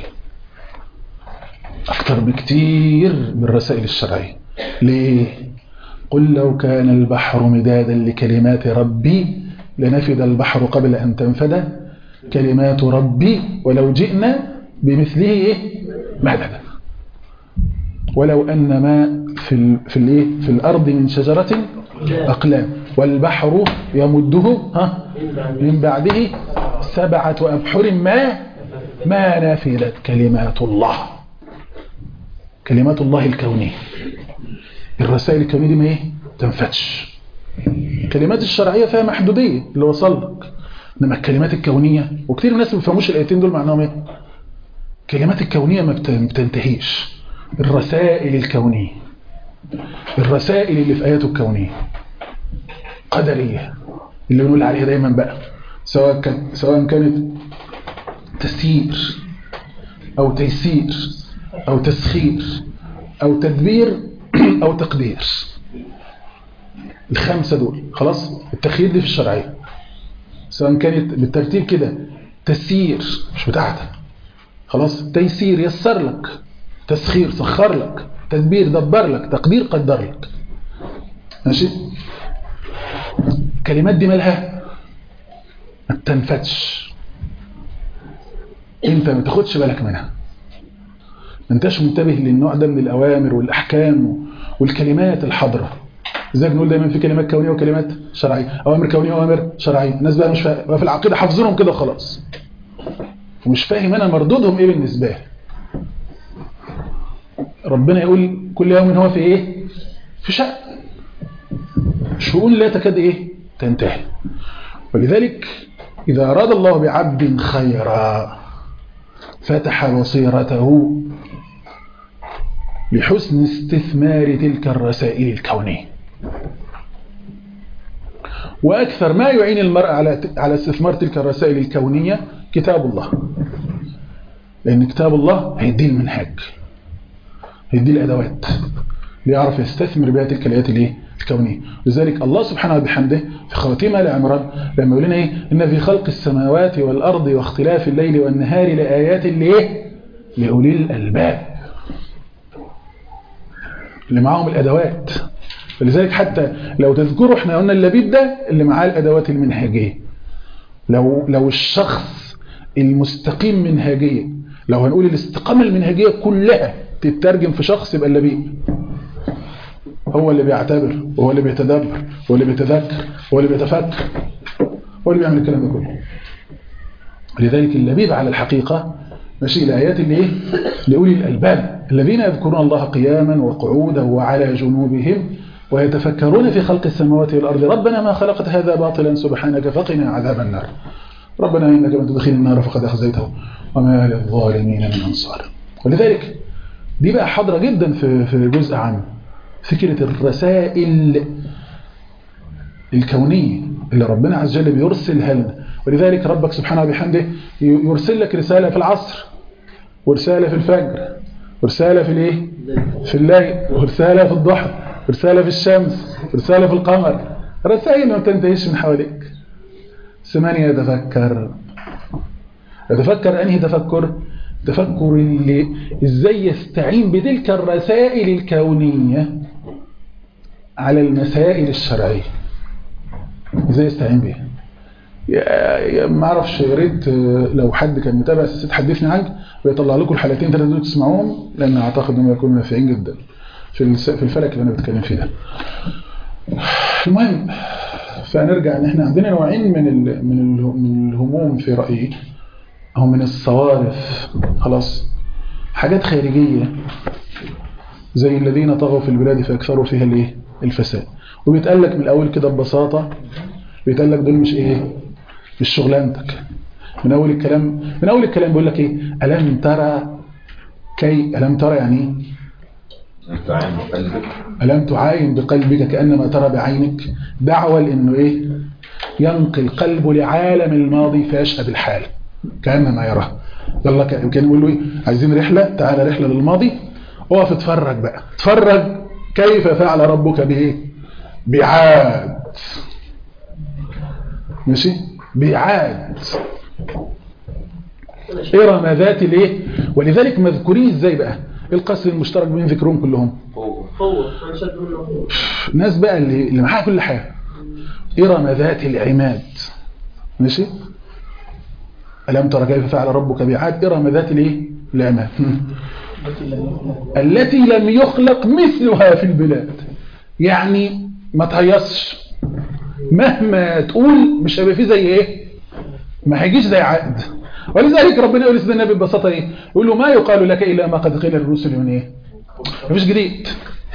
Speaker 2: أكتر بكتير من الرسائل الشرعية ليه؟ قل لو كان البحر مدادا لكلمات ربي لنفد البحر قبل أن تنفد كلمات ربي ولو جئنا بمثله إيه؟ مددا ولو أن ما في ال في الايه في الأرض من شجرة أقلام والبحر يمده ها من بعده سبعة أبحر ما ما نفدت كلمات الله كلمات الله الكونية الرسائل الكونية دي ما ايه تنفتش الكلمات الشرعية فيها محدودية اللي وصل لك انما الكلمات الكونية وكثير من الناس ما بيفهموش الايتين دول معناهم ايه الكلمات الكونية ما بتنتهيش الرسائل الكونية الرسائل اللي في آياته الكونية قدرية اللي بنقول عليها دايما بقى سواء كان سواء كانت تسيير أو تيسير أو تسخير أو تدبير أو تقدير الخمسة دول خلاص التخيير دي في الشرعية سواء كانت بالترتيب كده تسيير مش بتاعتك خلاص تيسير يسر لك تسخير سخر لك تدبير دبر لك تقدير قدر لك ماشي الكلمات دي مالها ما بتنفتش انت ما تاخدش بالك منها ما انتش منتبه للنوع ده من الاوامر والاحكام والكلمات الحاضره ازاي بنقول دايما في كلمات كونيه وكلمات شرعيه اوامر كونيه واوامر شرعيه الناس بقى مش فاهم في العقيده حافظينهم كده وخلاص ومش فاهم انا مردودهم ايه بالنسبه لي ربنا يقول كل يوم هو في ايه في شأن شؤون لا تكاد ايه تنتهي ولذلك إذا أراد الله بعبد خيرا فتح بصيرته لحسن استثمار تلك الرسائل الكونية وأكثر ما يعين المرء على على استثمار تلك الرسائل الكونية كتاب الله لأن كتاب الله هيديه المنهج هيديه الأدوات ليعرف يستثمر بها تلك الآيات الايه الكونية لذلك الله سبحانه وبحمده في خواتيم آل عمران لما يقول لنا ايه ان في خلق السماوات والارض واختلاف الليل والنهار لآيات لايه لأولي الألباب اللي معاهم الأدوات فلذلك حتى لو تذكروا احنا قلنا اللبيب ده اللي معاه الأدوات المنهجية لو لو الشخص المستقيم منهجيا لو هنقول الاستقامة المنهجية كلها تترجم في شخص يبقى اللبيب هو اللي بيعتبر وهو اللي بيتدبر هو اللي بيتذكر هو اللي بيتفكر هو اللي بيعمل الكلام ده كله لذلك اللبيب على الحقيقة ماشي الآيات اللي ايه لأولي الألباب الذين يذكرون الله قياما وقعودا وعلى جنوبهم ويتفكرون في خلق السماوات والأرض ربنا ما خلقت هذا باطلا سبحانك فقنا عذاب النار ربنا إنك من تدخل النار فقد أخزيته وما للظالمين من أنصار ولذلك دي بقى حاضرة جدا في في جزء عام فكرة الرسائل الكونية اللي ربنا عز وجل بيرسلها لنا ولذلك ربك سبحانه وبحمده يرسل لك رسالة في العصر ورسالة في الفجر ورسالة في الايه في الليل ورسالة في الضحى ورسالة في الشمس ورسالة في القمر رسائل ما تنتهيش من حواليك سمان يتفكر يتفكر أنهي تفكر تفكر اللي ازاي يستعين بتلك الرسائل الكونية على المسائل الشرعية ازاي يستعين بها يا ما اعرفش يا ريت لو حد كان متابع اساسات حدثني عنك ويطلع لكم الحلقتين ثلاثه دول تسمعوهم لان اعتقد انهم يكونوا نافعين جدا في في الفلك اللي انا بتكلم فيه ده المهم فنرجع ان احنا عندنا نوعين من ال من ال من الهموم في رايي او من الصوارف خلاص حاجات خارجيه زي الذين طغوا في البلاد فاكثروا فيها الايه الفساد وبيتقال لك من الاول كده ببساطه بيتقال لك دول مش ايه مش شغلانتك من اول الكلام من اول الكلام بيقول لك ايه الم ترى كي الم ترى يعني ايه الم تعاين بقلبك كانما ترى بعينك دعوه لانه ايه ينقل القلب لعالم الماضي فيشهد الحال كانما يراه يلا كان يقول له ايه عايزين رحله تعالى رحله للماضي اقف اتفرج بقى اتفرج كيف فعل ربك بايه بعاد ماشي بعاد إرم ذات الايه ولذلك مذكورين ازاي بقى القصر المشترك بين ذكرهم كلهم
Speaker 3: هو
Speaker 2: ناس بقى اللي, اللي معاها كل حاجه إرم ذات العماد ماشي ألم ترى كيف فعل ربك بعاد إرم ذات الايه العماد التي لم يخلق مثلها في البلاد يعني ما تهيصش مهما تقول مش هيبقى فيه زي ايه ما هيجيش زي عقد ولذلك ربنا يقول لسيدنا النبي ببساطه ايه يقول له ما يقال لك الا ما قد قيل للرسل من ايه مفيش جديد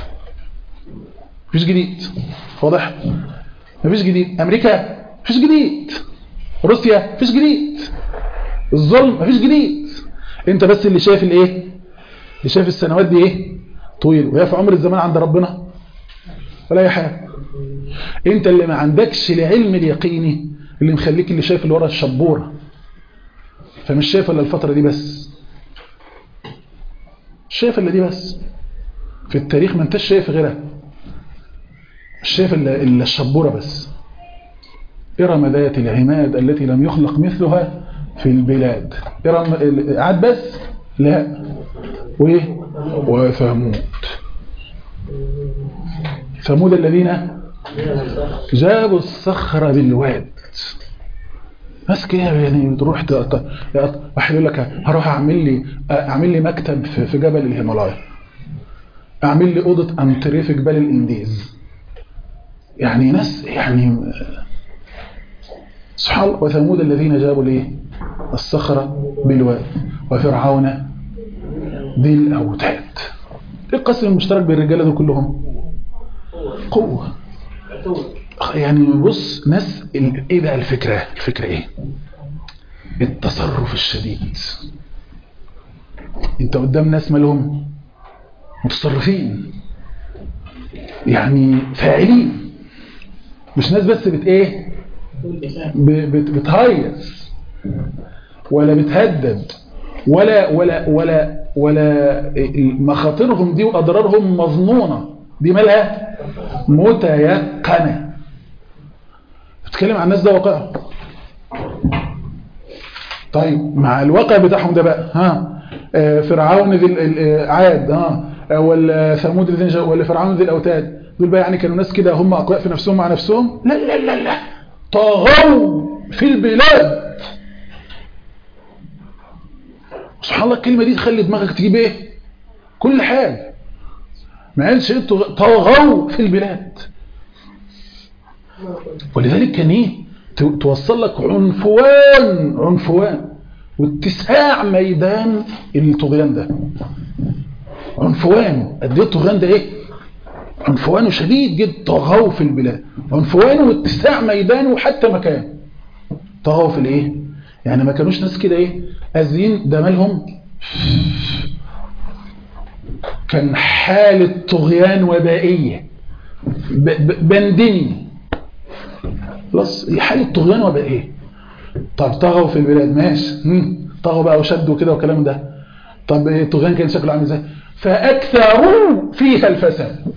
Speaker 2: مفيش جديد واضح مفيش جديد امريكا مفيش جديد روسيا مفيش جديد الظلم مفيش جديد انت بس اللي شايف الايه اللي شايف السنوات دي ايه طويل وهي في عمر الزمان عند ربنا ولا اي حاجه انت اللي ما عندكش العلم اليقيني اللي مخليك اللي شايف اللي ورا الشبوره فمش شايف الا الفتره دي بس مش شايف الا دي بس في التاريخ ما انتش شايف غيرها مش شايف الا الا الشبوره بس ارم ذات العماد التي لم يخلق مثلها في البلاد ارم عاد بس لا وايه وثمود ثمود الذين جابوا الصخرة بالواد ناس كده يعني تروح واحد يقول لك هروح اعمل لي اعمل لي مكتب في, في جبل الهيمالايا اعمل لي اوضه انتريه في جبال الانديز يعني ناس يعني سبحان الله وثمود الذين جابوا الايه الصخرة بالواد وفرعون ذي الاوتاد ايه القسم المشترك بين الرجاله دول كلهم قوه يعني بص ناس ال- ايه بقى الفكره الفكره ايه التصرف الشديد انت قدام ناس مالهم متصرفين يعني فاعلين مش ناس بس بت ايه ب- بت بتهيص ولا بتهدد ولا ولا ولا ولا مخاطرهم دي واضرارهم مظنونه دي مالها متيقنه بتكلم عن الناس ده واقع طيب مع الواقع بتاعهم ده بقى ها آه، فرعون ذي ال- ال- آه، عاد ها آه، ولا ثمود الذين جاءوا ولا فرعون ذي الاوتاد دول بقى يعني كانوا ناس كده هم اقوياء في نفسهم مع نفسهم لا لا لا لا طغوا في البلاد سبحان الله الكلمه دي تخلي دماغك تجيب ايه كل حاجه ما قالش إيه طغ- طغوا في البلاد ولذلك كان ايه ت- توصل لك عنفوان عنفوان واتساع ميدان الطغيان ده عنفوانه قد ايه الطغيان ده ايه عنفوانه شديد جدا طغوا في البلاد عنفوانه واتساع ميدانه حتى مكان طغوا في الايه يعني ما كانوش ناس كده ايه قاذين ده مالهم كان حالة طغيان وبائية ب- ب- بندني خلاص هي حالة طغيان وبائية طب طغوا في البلاد ماشي هم، طغوا بقى وشدوا كده والكلام ده طب إيه الطغيان كان شكله عامل ازاي فأكثروا فيها الفساد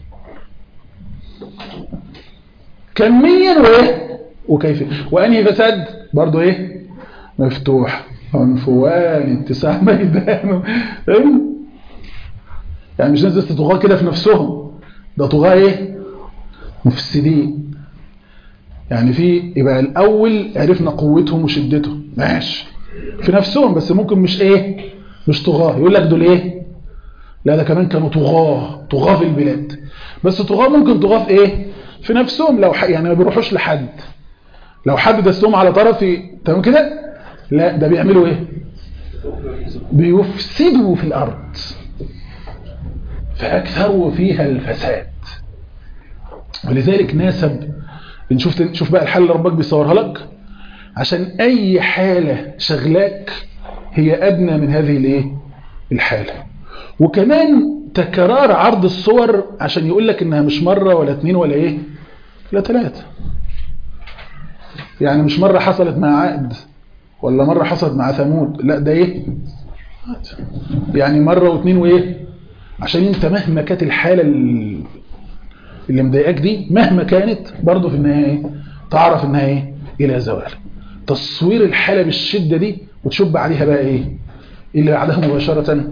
Speaker 2: كميا وايه وكيفيا وانهي فساد برضو ايه مفتوح عنفوان اتساع ميدانه فاهم؟ يعني مش ناس بس طغاة كده في نفسهم ده طغاة ايه مفسدين يعني في يبقى الاول عرفنا قوتهم وشدتهم ماشي في نفسهم بس ممكن مش ايه مش طغاة يقول لك دول ايه لا ده كمان كانوا طغاة طغاة في البلاد بس طغاة ممكن طغاة في ايه في نفسهم لو ح... يعني ما بيروحوش لحد لو حد دسهم على طرف تمام كده لا ده بيعملوا ايه بيفسدوا في الارض فاكثروا فيها الفساد ولذلك ناسب نشوف شوف بقى الحل اللي ربك بيصورها لك عشان اي حالة شغلاك هي ادنى من هذه الايه الحالة وكمان تكرار عرض الصور عشان يقول لك انها مش مرة ولا اتنين ولا ايه لا ثلاثة يعني مش مرة حصلت مع عقد ولا مرة حصلت مع ثمود لا ده ايه يعني مرة واثنين وايه عشان انت مهما كانت الحالة ال- اللي مضايقاك دي مهما كانت برضه في النهاية ايه تعرف انها ايه الى زوال تصوير الحالة بالشدة دي وتشب عليها بقى ايه اللي بعدها مباشرة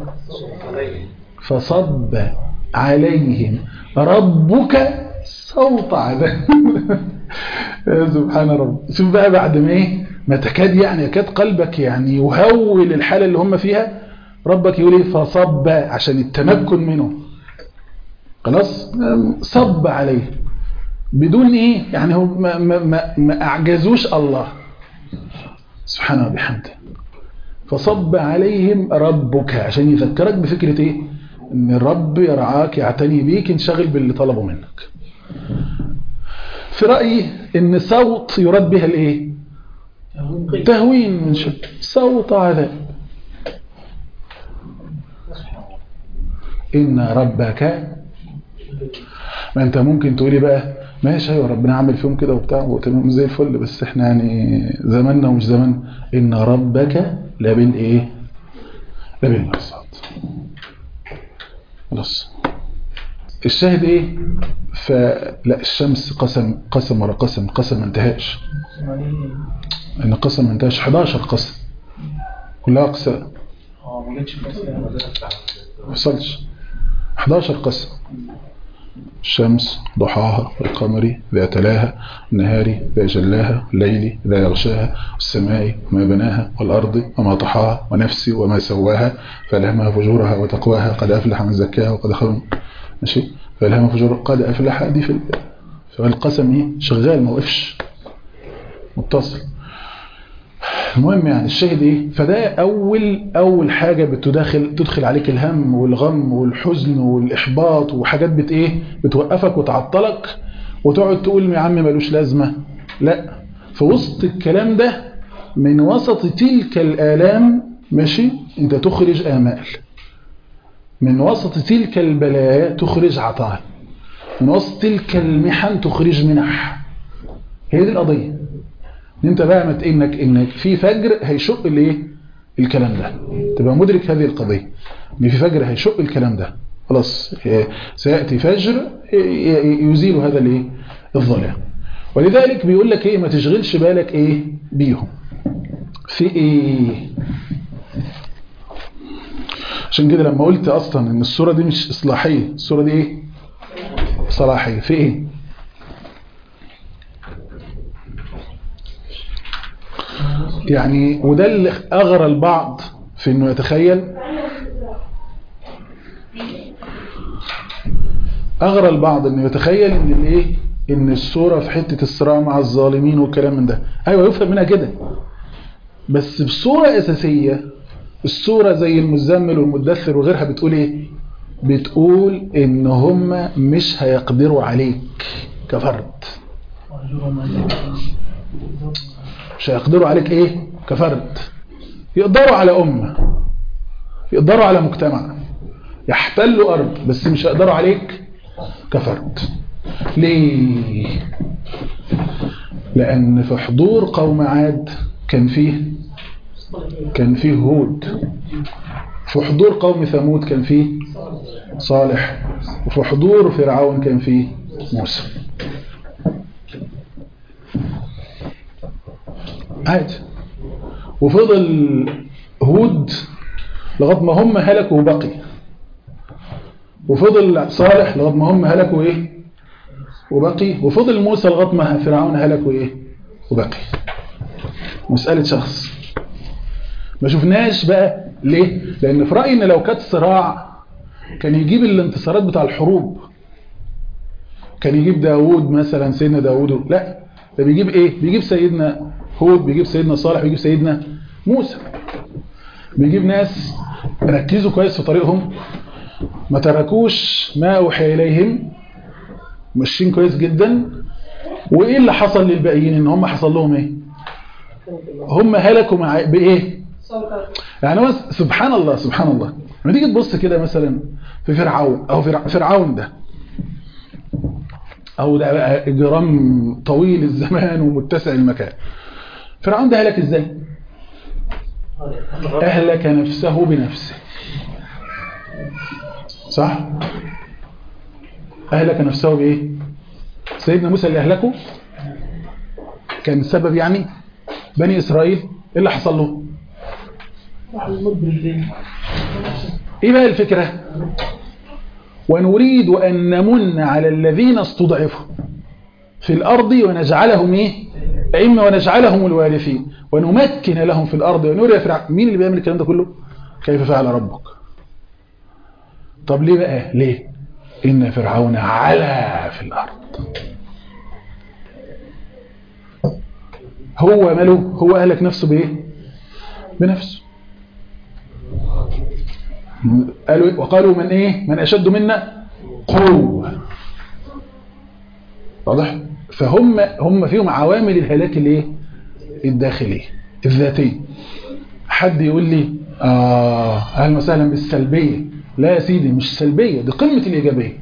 Speaker 2: فصب عليهم ربك صوت عذاب يا سبحان رب شوف بقى بعد ما ايه ما تكاد يعني يكاد قلبك يعني يهول الحالة اللي هم فيها ربك يقول ايه فصب عشان التمكن منه خلاص صب عليه بدون ايه يعني هو ما, ما, ما, ما اعجزوش الله سبحانه وبحمده فصب عليهم ربك عشان يذكرك بفكرة ايه ان الرب يرعاك يعتني بيك انشغل باللي طلبه منك في رأيي ان صوت يراد بها الايه تهوين من شد صوت عذاب ان ربك ما انت ممكن تقولي بقى ماشي ايوه ربنا عمل فيهم كده وبتاع وتمام زي الفل بس احنا يعني زماننا ومش زمان ان ربك لبالايه لبالمرصاد خلاص الشاهد ايه فلا الشمس قسم قسم ورا قسم قسم ما انتهاش ان قسم ما انتهاش 11 قسم كلها اقسام ما وصلش 11 قسم الشمس ضحاها والقمر ذا تلاها النهار ذا جلاها الليل ذا يغشاها والسماء ما بناها والأرض وما طحاها ونفس وما سواها فألهمها فجورها وتقواها قد أفلح من زكاها وقد خاب ماشي فألهمها فجورها قد أفلح دي في فالقسم ايه شغال ما وقفش متصل المهم يعني الشاهد ايه فده اول اول حاجه بتدخل تدخل عليك الهم والغم والحزن والاحباط وحاجات بت ايه بتوقفك وتعطلك وتقعد تقول يا عم ملوش لازمه لا في وسط الكلام ده من وسط تلك الالام ماشي انت تخرج امال من وسط تلك البلايا تخرج عطاء من وسط تلك المحن تخرج منح هي دي القضيه ان انت فاهمت انك انك في فجر هيشق الايه الكلام ده تبقى مدرك هذه القضيه ان في فجر هيشق الكلام ده خلاص سياتي فجر يزيل هذا الايه الظلام ولذلك بيقول لك ايه ما تشغلش بالك ايه بيهم في ايه عشان كده لما قلت اصلا ان الصوره دي مش اصلاحيه الصوره دي ايه صلاحيه في ايه يعني وده اللي أغرى البعض في أنه يتخيل أغرى البعض أنه يتخيل أن الإيه أن الصورة في حتة الصراع مع الظالمين والكلام من ده أيوة يفهم منها كده بس بصورة أساسية الصورة زي المزمل والمدثر وغيرها بتقول إيه بتقول إن هم مش هيقدروا عليك كفرد مش هيقدروا عليك ايه كفرد يقدروا على أمة يقدروا على مجتمع يحتلوا أرض بس مش هيقدروا عليك كفرد ليه لأن في حضور قوم عاد كان فيه كان فيه هود في حضور قوم ثمود كان فيه صالح وفي حضور فرعون كان فيه موسى عادي وفضل هود لغايه ما هم هلكوا وبقي وفضل صالح لغايه ما هم هلكوا ايه وبقي وفضل موسى لغايه ما فرعون هلكوا ايه وبقي مسألة شخص ما شفناش بقى ليه لان في رأيي ان لو كانت صراع كان يجيب الانتصارات بتاع الحروب كان يجيب داوود مثلا سيدنا داوود لا ده بيجيب ايه بيجيب سيدنا هود بيجيب سيدنا صالح بيجيب سيدنا موسى بيجيب ناس ركزوا كويس في طريقهم ما تركوش ما اوحي اليهم ماشيين كويس جدا وايه اللي حصل للباقيين ان هم حصل لهم ايه هم هلكوا مع بايه يعني هو سبحان الله سبحان الله لما تيجي تبص كده مثلا في فرعون او فرعون ده او ده بقى اجرام طويل الزمان ومتسع المكان فرعون ده هلك ازاي اهلك نفسه بنفسه صح اهلك نفسه بايه سيدنا موسى اللي اهلكه كان سبب يعني بني اسرائيل ايه اللي حصل له ايه بقى الفكره ونريد ان نمن على الذين استضعفوا في الارض ونجعلهم ايه ائمه ونجعلهم الوارثين ونمكن لهم في الارض ونري فرعون مين اللي بيعمل الكلام ده كله كيف فعل ربك طب ليه بقى ليه ان فرعون علا في الارض هو ماله هو اهلك نفسه بايه بنفسه قالوا وقالوا من ايه من اشد منا قوه واضح فهم هم فيهم عوامل الهلاك الايه الداخليه الذاتيه حد يقول لي اه اهلا وسهلا بالسلبيه لا يا سيدي مش سلبيه دي قمه الايجابيه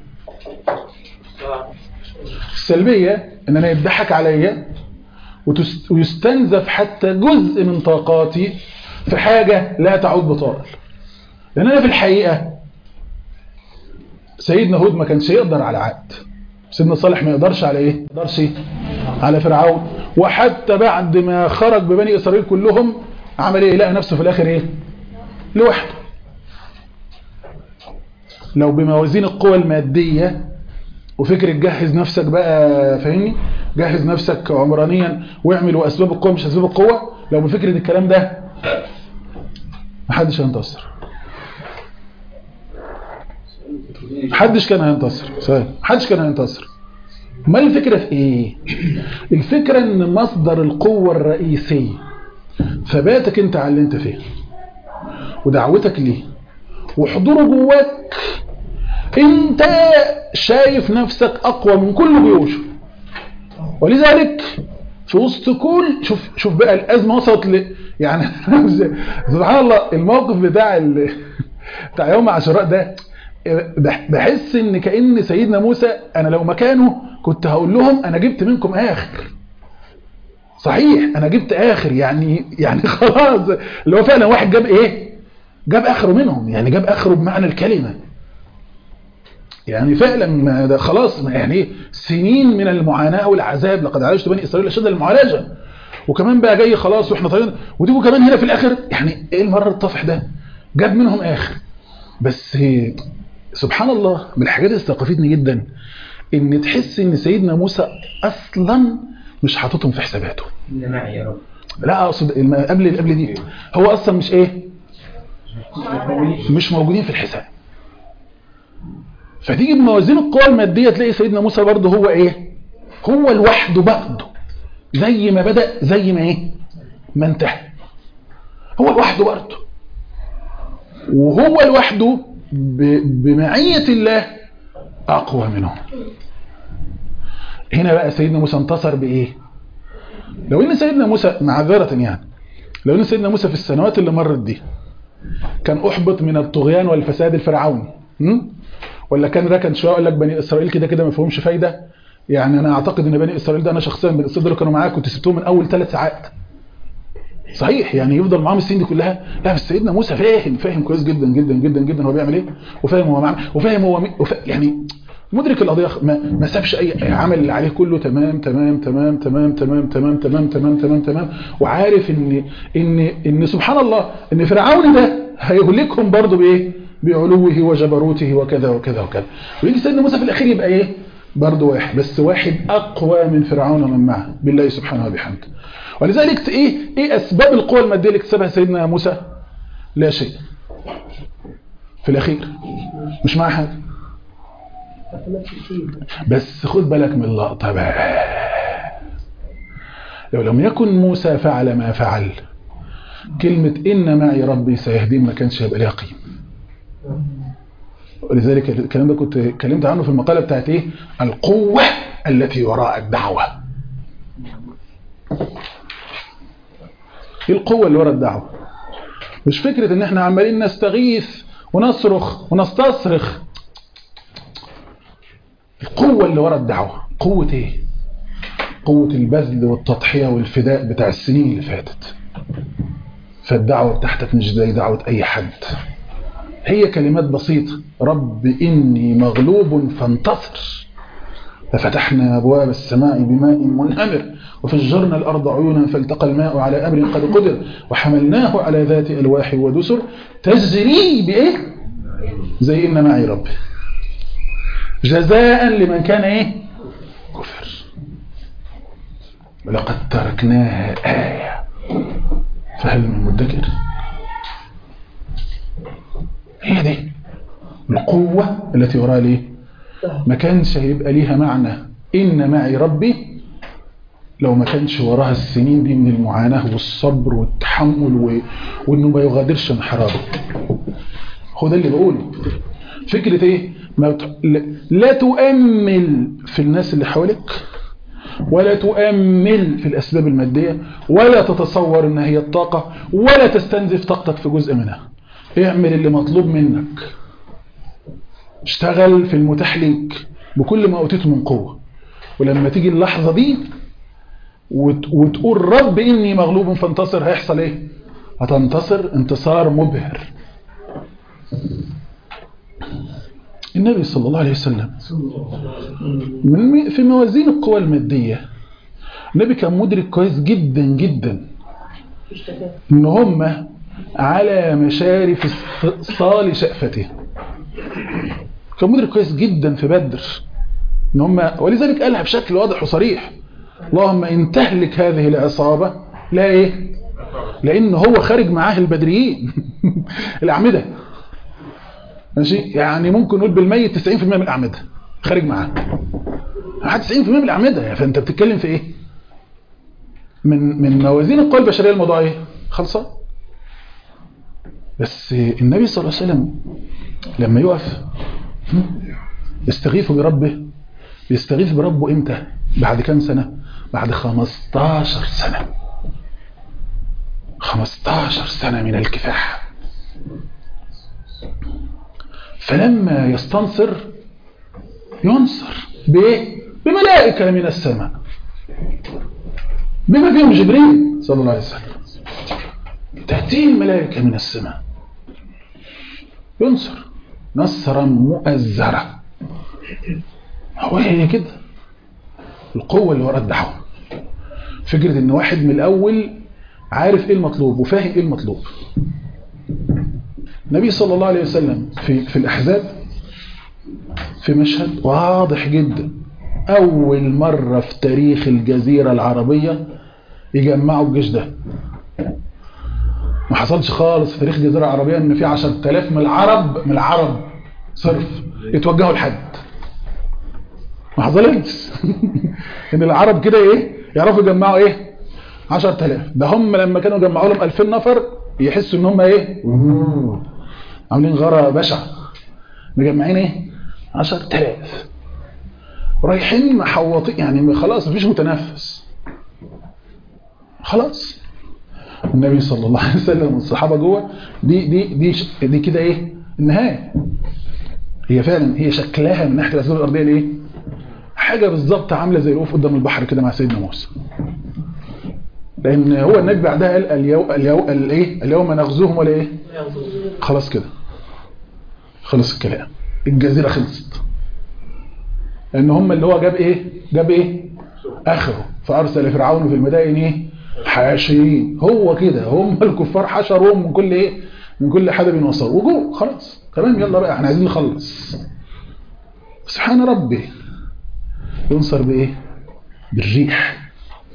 Speaker 2: السلبيه ان انا يضحك عليا ويستنزف حتى جزء من طاقاتي في حاجه لا تعود بطائل لان انا في الحقيقه سيدنا هود ما كانش يقدر على عاد سيدنا صالح ما يقدرش على ايه ما يقدرش على فرعون وحتى بعد ما خرج ببني اسرائيل كلهم عمل ايه لقى نفسه في الاخر ايه لوحده لو بموازين القوى الماديه وفكره جهز نفسك بقى فاهمني جهز نفسك عمرانيا واعمل واسباب القوه مش اسباب القوه لو بفكره الكلام ده محدش هينتصر محدش كان هينتصر صحيح محدش كان هينتصر ما الفكرة في ايه الفكرة ان مصدر القوة الرئيسي ثباتك انت على اللي انت فيه ودعوتك ليه وحضوره جواك انت شايف نفسك اقوى من كل جيوشه ولذلك في وسط كل شوف شوف بقى الازمه وصلت ل يعني سبحان الله الموقف بتاع ال... بتاع يوم عاشوراء ده بحس ان كان سيدنا موسى انا لو مكانه كنت هقول لهم انا جبت منكم اخر صحيح انا جبت اخر يعني يعني خلاص اللي هو فعلا واحد جاب ايه جاب اخره منهم يعني جاب اخره بمعنى الكلمه يعني فعلا ما ده خلاص ما يعني سنين من المعاناه والعذاب لقد عالجت بني اسرائيل اشد المعالجه وكمان بقى جاي خلاص واحنا طالعين وتيجوا كمان هنا في الاخر يعني ايه المره الطفح ده جاب منهم اخر بس سبحان الله من الحاجات اللي استوقفتني جدا ان تحس ان سيدنا موسى اصلا مش حاططهم في حساباته
Speaker 3: معي يا رب
Speaker 2: لا اقصد قبل قبل دي هو اصلا مش ايه مش موجودين في الحساب فتيجي بموازين القوى الماديه تلاقي سيدنا موسى برضه هو ايه هو لوحده برضه زي ما بدا زي ما ايه ما انتهى هو لوحده برضه وهو لوحده بمعيه الله اقوى منهم هنا بقى سيدنا موسى انتصر بايه لو ان سيدنا موسى معذره يعني لو ان سيدنا موسى في السنوات اللي مرت دي كان احبط من الطغيان والفساد الفرعوني ولا كان ركن شويه يقول لك بني اسرائيل كده كده ما فيهمش فايده يعني انا اعتقد ان بني اسرائيل ده انا شخصيا بني اسرائيل كانوا معاك كنت سبتهم من اول ثلاث ساعات صحيح يعني يفضل معاهم السنين دي كلها لا بس سيدنا موسى فاهم فاهم كويس جدا جدا جدا جدا هو بيعمل ايه وفاهم هو معمل وفاهم هو مي وفا يعني مدرك القضيه ما, ما سابش اي عمل اللي عليه كله تمام تمام تمام تمام تمام تمام تمام تمام تمام تمام وعارف ان ان ان سبحان الله ان فرعون ده هيهلكهم برضه بايه بعلوه وجبروته وكذا وكذا وكذا ويجي سيدنا موسى في الاخير يبقى ايه برضه واحد بس واحد اقوى من فرعون ومن معه بالله سبحانه وبحمده ولذلك ايه ايه اسباب القوى الماديه اللي اكتسبها سيدنا موسى لا شيء في الاخير مش معاه حاجه بس خد بالك من اللقطه بقى لو لم يكن موسى فعل ما فعل كلمة إن معي ربي سيهدين ما كانش هيبقى ليها قيمة ولذلك الكلام ده كنت اتكلمت عنه في المقالة بتاعت ايه القوة التي وراء الدعوة ايه القوة اللي وراء الدعوة مش فكرة ان احنا عمالين نستغيث ونصرخ ونستصرخ القوة اللي وراء الدعوة قوة ايه قوة البذل والتضحية والفداء بتاع السنين اللي فاتت فالدعوة بتاعتك مش زي دعوة اي حد هي كلمات بسيطة رب إني مغلوب فانتصر ففتحنا أبواب السماء بماء منهمر وفجرنا الأرض عيونا فالتقى الماء على أمر قد قدر وحملناه على ذات ألواح ودسر تجري بإيه زي إن معي ربي جزاء لمن كان إيه كفر ولقد تركناها آية فهل من مدكر هي دي القوة التي وراء ليه ما كانش هيبقى ليها معنى إن معي ربي لو ما كانش وراها السنين دي من المعاناة والصبر والتحمل و... وإنه ما يغادرش انحراره هو ده اللي بقوله فكرة إيه ما ت... لا تؤمل في الناس اللي حواليك ولا تؤمل في الأسباب المادية ولا تتصور إن هي الطاقة ولا تستنزف طاقتك في جزء منها اعمل اللي مطلوب منك اشتغل في المتاح ليك بكل ما أوتيته من قوة ولما تيجي اللحظة دي وت... وتقول رب إني مغلوب فانتصر هيحصل ايه هتنتصر انتصار مبهر النبي صلى الله عليه وسلم من في موازين القوى المادية النبي كان مدرك كويس جدا جدا ان هم على مشارف استئصال شأفته كان مدرك كويس جدا في بدر ان هم ولذلك قالها بشكل واضح وصريح اللهم ان تهلك هذه العصابة لا ايه لان هو خارج معاه البدريين الاعمدة ماشي يعني ممكن نقول بالميت 90% من الاعمدة خارج معاه حد 90% من الاعمدة فانت بتتكلم في ايه من من موازين القوى البشريه الموضوع ايه خلصان بس النبي صلى الله عليه وسلم لما يقف يستغيث بربه يستغيث بربه امتى بعد كام سنة بعد 15 سنة 15 سنة من الكفاح فلما يستنصر ينصر بايه بملائكة من السماء بما فيهم جبريل صلى الله عليه وسلم تأتيه الملائكة من السماء ينصر نصرا مؤزرا هو هي كده القوة اللي وراء الدعوة فكرة ان واحد من الاول عارف ايه المطلوب وفاهم ايه المطلوب النبي صلى الله عليه وسلم في, في الاحزاب في مشهد واضح جدا اول مرة في تاريخ الجزيرة العربية يجمعوا الجيش ده ما حصلش خالص في تاريخ الجزيرة العربية ان في 10000 من العرب من العرب صرف يتوجهوا لحد ما حصلتش ان العرب كده ايه يعرفوا يجمعوا ايه 10000 ده هم لما كانوا جمعوا لهم 2000 نفر يحسوا ان هم ايه عاملين غارة بشعة مجمعين ايه 10000 رايحين محوطين يعني خلاص مفيش متنفس خلاص النبي صلى الله عليه وسلم والصحابه جوه دي دي دي دي كده ايه النهايه هي فعلا هي شكلها من ناحيه الاسباب الارضيه الايه حاجه بالظبط عامله زي الوقوف قدام البحر كده مع سيدنا موسى لان هو النبي بعدها قال اليوم اليوم الايه اليوم نغزوهم ولا ايه خلاص كده خلص الكلام الجزيره خلصت لان هم اللي هو جاب ايه جاب ايه اخره فارسل فرعون في المدائن ايه حاشرين هو كده هم الكفار حشرهم من كل ايه من كل حدب وصار وجو خلاص تمام يلا بقى احنا عايزين نخلص سبحان ربي ينصر بايه بالريح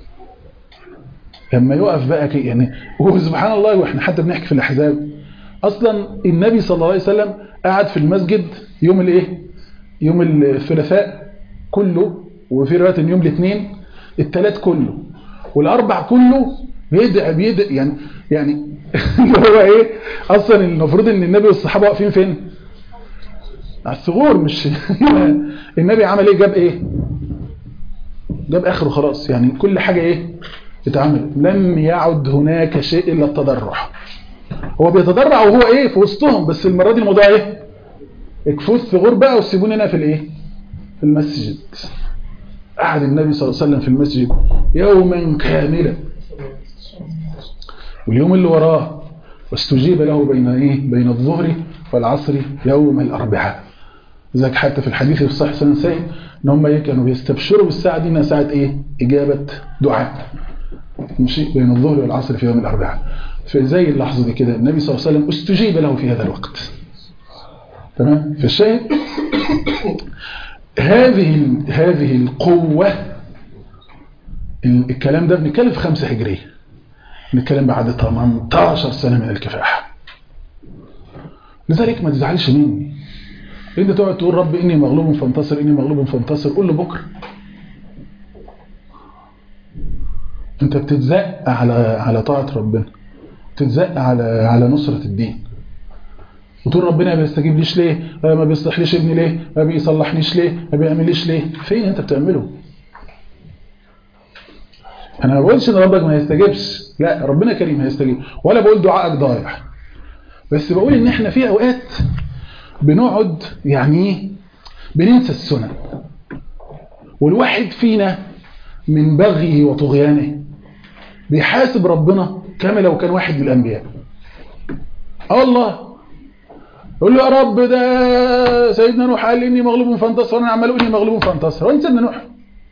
Speaker 2: لما يقف بقى كي يعني وسبحان الله واحنا حتى بنحكي في الاحزاب اصلا النبي صلى الله عليه وسلم قعد في المسجد يوم الايه يوم الثلاثاء كله وفي روايه يوم الاثنين الثلاث كله والاربع كله بيدعي بيدعي يعني يعني اللي هو ايه اصلا المفروض ان النبي والصحابه واقفين فين على الثغور مش النبي عمل ايه جاب ايه جاب اخره خلاص يعني كل حاجه ايه اتعمل لم يعد هناك شيء الا التضرع هو بيتضرع وهو ايه في وسطهم بس المره دي الموضوع ايه اكفوا الثغور بقى وسيبوني هنا في الايه في المسجد قعد النبي صلى الله عليه وسلم في المسجد يوما كاملا واليوم اللي وراه واستجيب له بين ايه بين الظهر والعصر يوم الاربعاء ذاك حتى في الحديث في صحيح سنن سهل ان هم ايه كانوا بيستبشروا بالساعه دي انها ساعه ايه اجابه دعاء مشي بين الظهر والعصر في يوم الاربعاء فزي اللحظه دي كده النبي صلى الله عليه وسلم استجيب له في هذا الوقت تمام فالشاهد هذه هذه القوة الكلام ده بنتكلم في خمسة هجرية بنتكلم بعد 18 سنة من الكفاح لذلك ما تزعلش مني انت تقعد تقول رب اني مغلوب فانتصر اني مغلوب فانتصر قول له بكره انت بتتزق على على طاعة ربنا بتتزق على على نصرة الدين وتقول ربنا ما بيستجيب ليه ما بيصلحليش ابني ليه ما بيصلحنيش ليه ما بيعمليش ليه فين انت بتعمله انا ما بقولش ان ربك ما يستجيبش لا ربنا كريم هيستجيب ولا بقول دعائك ضايع بس بقول ان احنا في اوقات بنقعد يعني ايه بننسى السنن والواحد فينا من بغيه وطغيانه بيحاسب ربنا كما لو كان واحد من الانبياء اه والله يقول له يا رب ده سيدنا نوح قال لي اني مغلوب فانتصر وانا عمال اقول اني مغلوب فانتصر وانت سيدنا نوح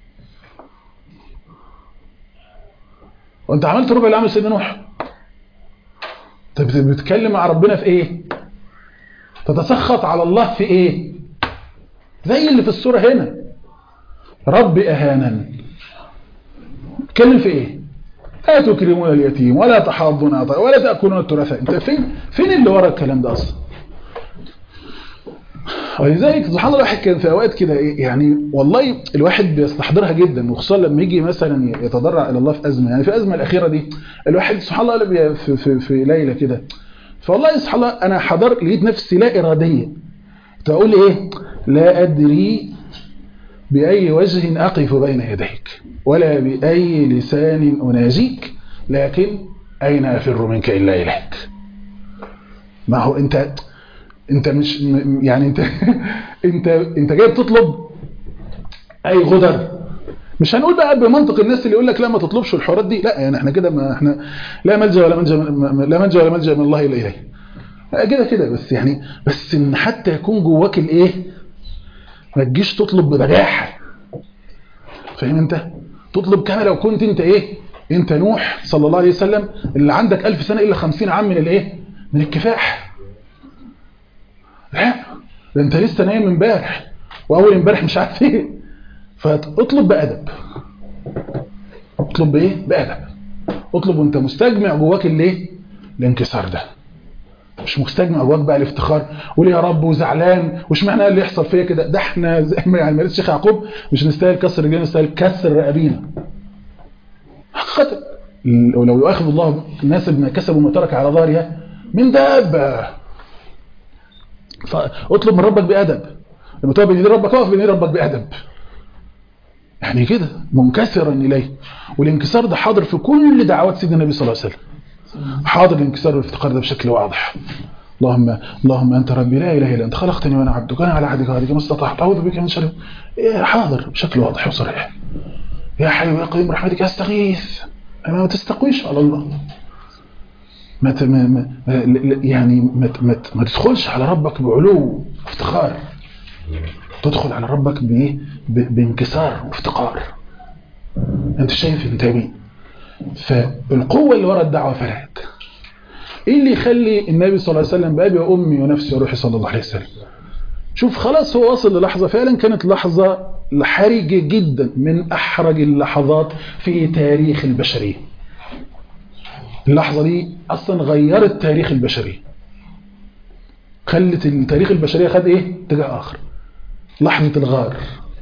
Speaker 2: وانت عملت ربع اللي عمل سيدنا نوح طب بتتكلم مع ربنا في ايه تتسخط على الله في ايه زي اللي في السوره هنا رب اهانا اتكلم في ايه لا تكرمون اليتيم ولا تحاضون ولا تاكلون التراث انت فين فين اللي ورا الكلام ده اصلا ولذلك سبحان الله الواحد كان في اوقات كده إيه يعني والله الواحد بيستحضرها جدا وخصوصا لما يجي مثلا يتضرع الى الله في ازمه يعني في الازمه الاخيره دي الواحد سبحان الله بي- في, في, في ليله كده فوالله سبحان الله انا حضر لقيت نفسي لا اراديا تقول ايه لا ادري باي وجه اقف بين يديك ولا باي لسان اناجيك لكن اين افر منك الا اليك ما هو انت انت مش م- يعني انت انت انت جاي بتطلب اي غدر مش هنقول بقى بمنطق الناس اللي يقول لك لا ما تطلبش الحوارات دي لا يعني احنا كده ما احنا لا ملجا ولا منجا من- لا منجا ولا ملجا من الله الا اليه لا كده كده بس يعني بس ان حتى يكون جواك الايه ما تجيش تطلب ببجاحه فاهم انت تطلب كما لو كنت انت ايه انت نوح صلى الله عليه وسلم اللي عندك ألف سنه الا خمسين عام من الايه من الكفاح لا ده انت لسه نايم امبارح واول امبارح مش عارف ايه فاطلب بادب اطلب بايه بادب اطلب وانت مستجمع جواك الايه الانكسار ده مش مستجمع جواك بقى الافتخار وليه يا رب وزعلان وش معنى اللي يحصل فيا كده ده احنا زي ما يعني مارس الشيخ يعقوب مش نستاهل كسر رجلينا نستاهل كسر رقابينا حقيقة ولو يؤاخذ الله الناس بما كسبوا ما ترك على ظهرها من دابه فاطلب من ربك بأدب لما تقف بين يدي ربك اقف بين يدي ربك بأدب يعني كده منكسرا إليه والانكسار ده حاضر في كل دعوات سيدنا النبي صلى الله عليه وسلم حاضر الانكسار والافتقار ده بشكل واضح اللهم اللهم انت ربي لا اله الا انت خلقتني وانا عبدك انا على عهدك وعهدك ما استطعت اعوذ بك من شر إيه حاضر بشكل واضح وصريح يا حي يا قيوم برحمتك استغيث ما تستقويش على الله ما ت- ما ما ما- يعني ما ت- ما ت- ما تدخلش على ربك بعلو افتخار تدخل على ربك بايه ب- بانكسار وافتقار انت شايف انت مين فالقوه اللي ورا الدعوه فرقت ايه اللي يخلي النبي صلى الله عليه وسلم بابي وامي ونفسي وروحي صلى الله عليه وسلم شوف خلاص هو وصل للحظه فعلا كانت لحظه حرجه جدا من احرج اللحظات في تاريخ البشريه اللحظة دي أصلا غيرت تاريخ البشرية خلت التاريخ البشرية خد إيه؟ اتجاه آخر لحظة الغار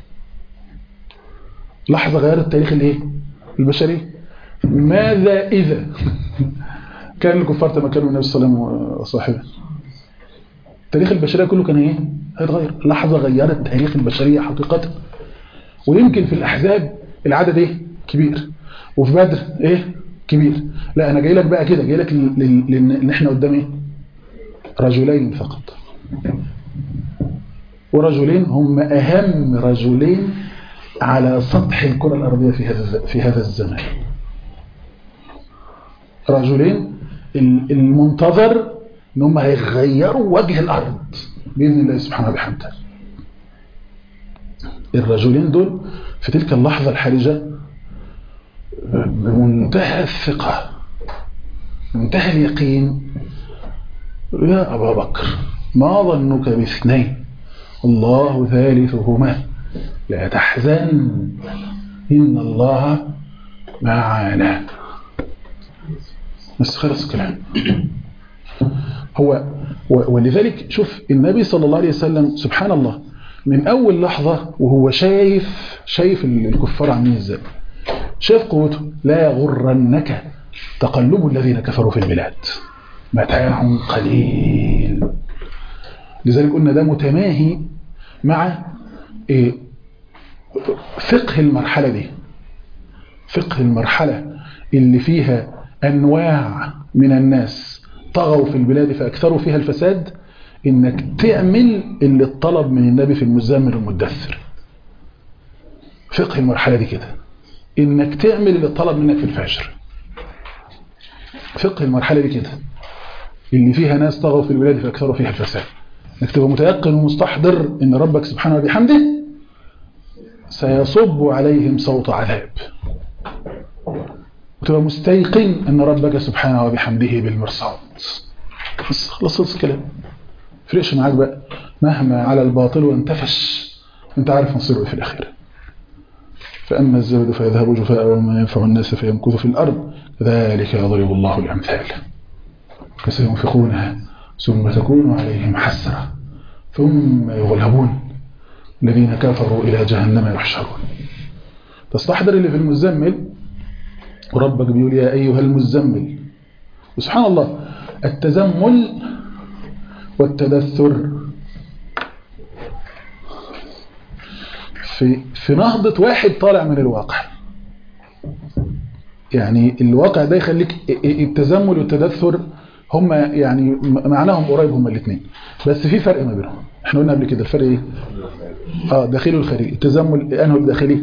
Speaker 2: لحظة غيرت تاريخ الإيه؟ البشرية ماذا إذا كان الكفار تمكنوا النبي صلى الله عليه وسلم وصاحبه تاريخ البشرية كله كان إيه؟ هيتغير لحظة غيرت تاريخ البشرية حقيقة ويمكن في الأحزاب العدد إيه؟ كبير وفي بدر إيه؟ كبير لا انا جاي لك بقى كده جاي لك لان احنا قدام ايه رجلين فقط ورجلين هم اهم رجلين على سطح الكره الارضيه في هذا في هذا الزمان رجلين المنتظر ان هم هيغيروا وجه الارض باذن الله سبحانه وبحمده الرجلين دول في تلك اللحظه الحرجه بمنتهى الثقة منتهى اليقين يا أبا بكر ما ظنك باثنين الله ثالثهما لا تحزن إن الله معنا بس خلص الكلام هو ولذلك شوف النبي صلى الله عليه وسلم سبحان الله من أول لحظة وهو شايف شايف الكفار عاملين ازاي شايف قوته لا يغرنك تقلب الذين كفروا في البلاد متاع قليل لذلك قلنا ده متماهي مع إيه فقه المرحلة دي فقه المرحلة اللي فيها أنواع من الناس طغوا في البلاد فأكثروا فيها الفساد إنك تعمل اللي اتطلب من النبي في المزمل المدثر فقه المرحلة دي كده انك تعمل اللي طلب منك في الفجر فقه المرحلة دي كده اللي فيها ناس طغوا في البلاد فاكثروا فيها الفساد انك تبقى متيقن ومستحضر ان ربك سبحانه وبحمده سيصب عليهم صوت عذاب وتبقى مستيقن ان ربك سبحانه وبحمده بالمرصاد بس خلص خلص الكلام فرقش معاك بقى مهما على الباطل وانتفش انت عارف مصيره في الاخير فأما الزبد فيذهب جفاء وما ينفع الناس فيمكث في الأرض كذلك يضرب الله الأمثال فسينفقونها ثم تكون عليهم حسرة ثم يغلبون الذين كفروا إلى جهنم يحشرون تستحضر اللي في المزمل وربك بيقول يا أيها المزمل وسبحان الله التزمل والتدثر في في نهضة واحد طالع من الواقع يعني الواقع ده يخليك التزمل والتدثر هم يعني معناهم قريب هم الاثنين بس في فرق ما بينهم احنا قلنا قبل كده الفرق ايه اه داخلي والخارجي التزمل انه الداخلي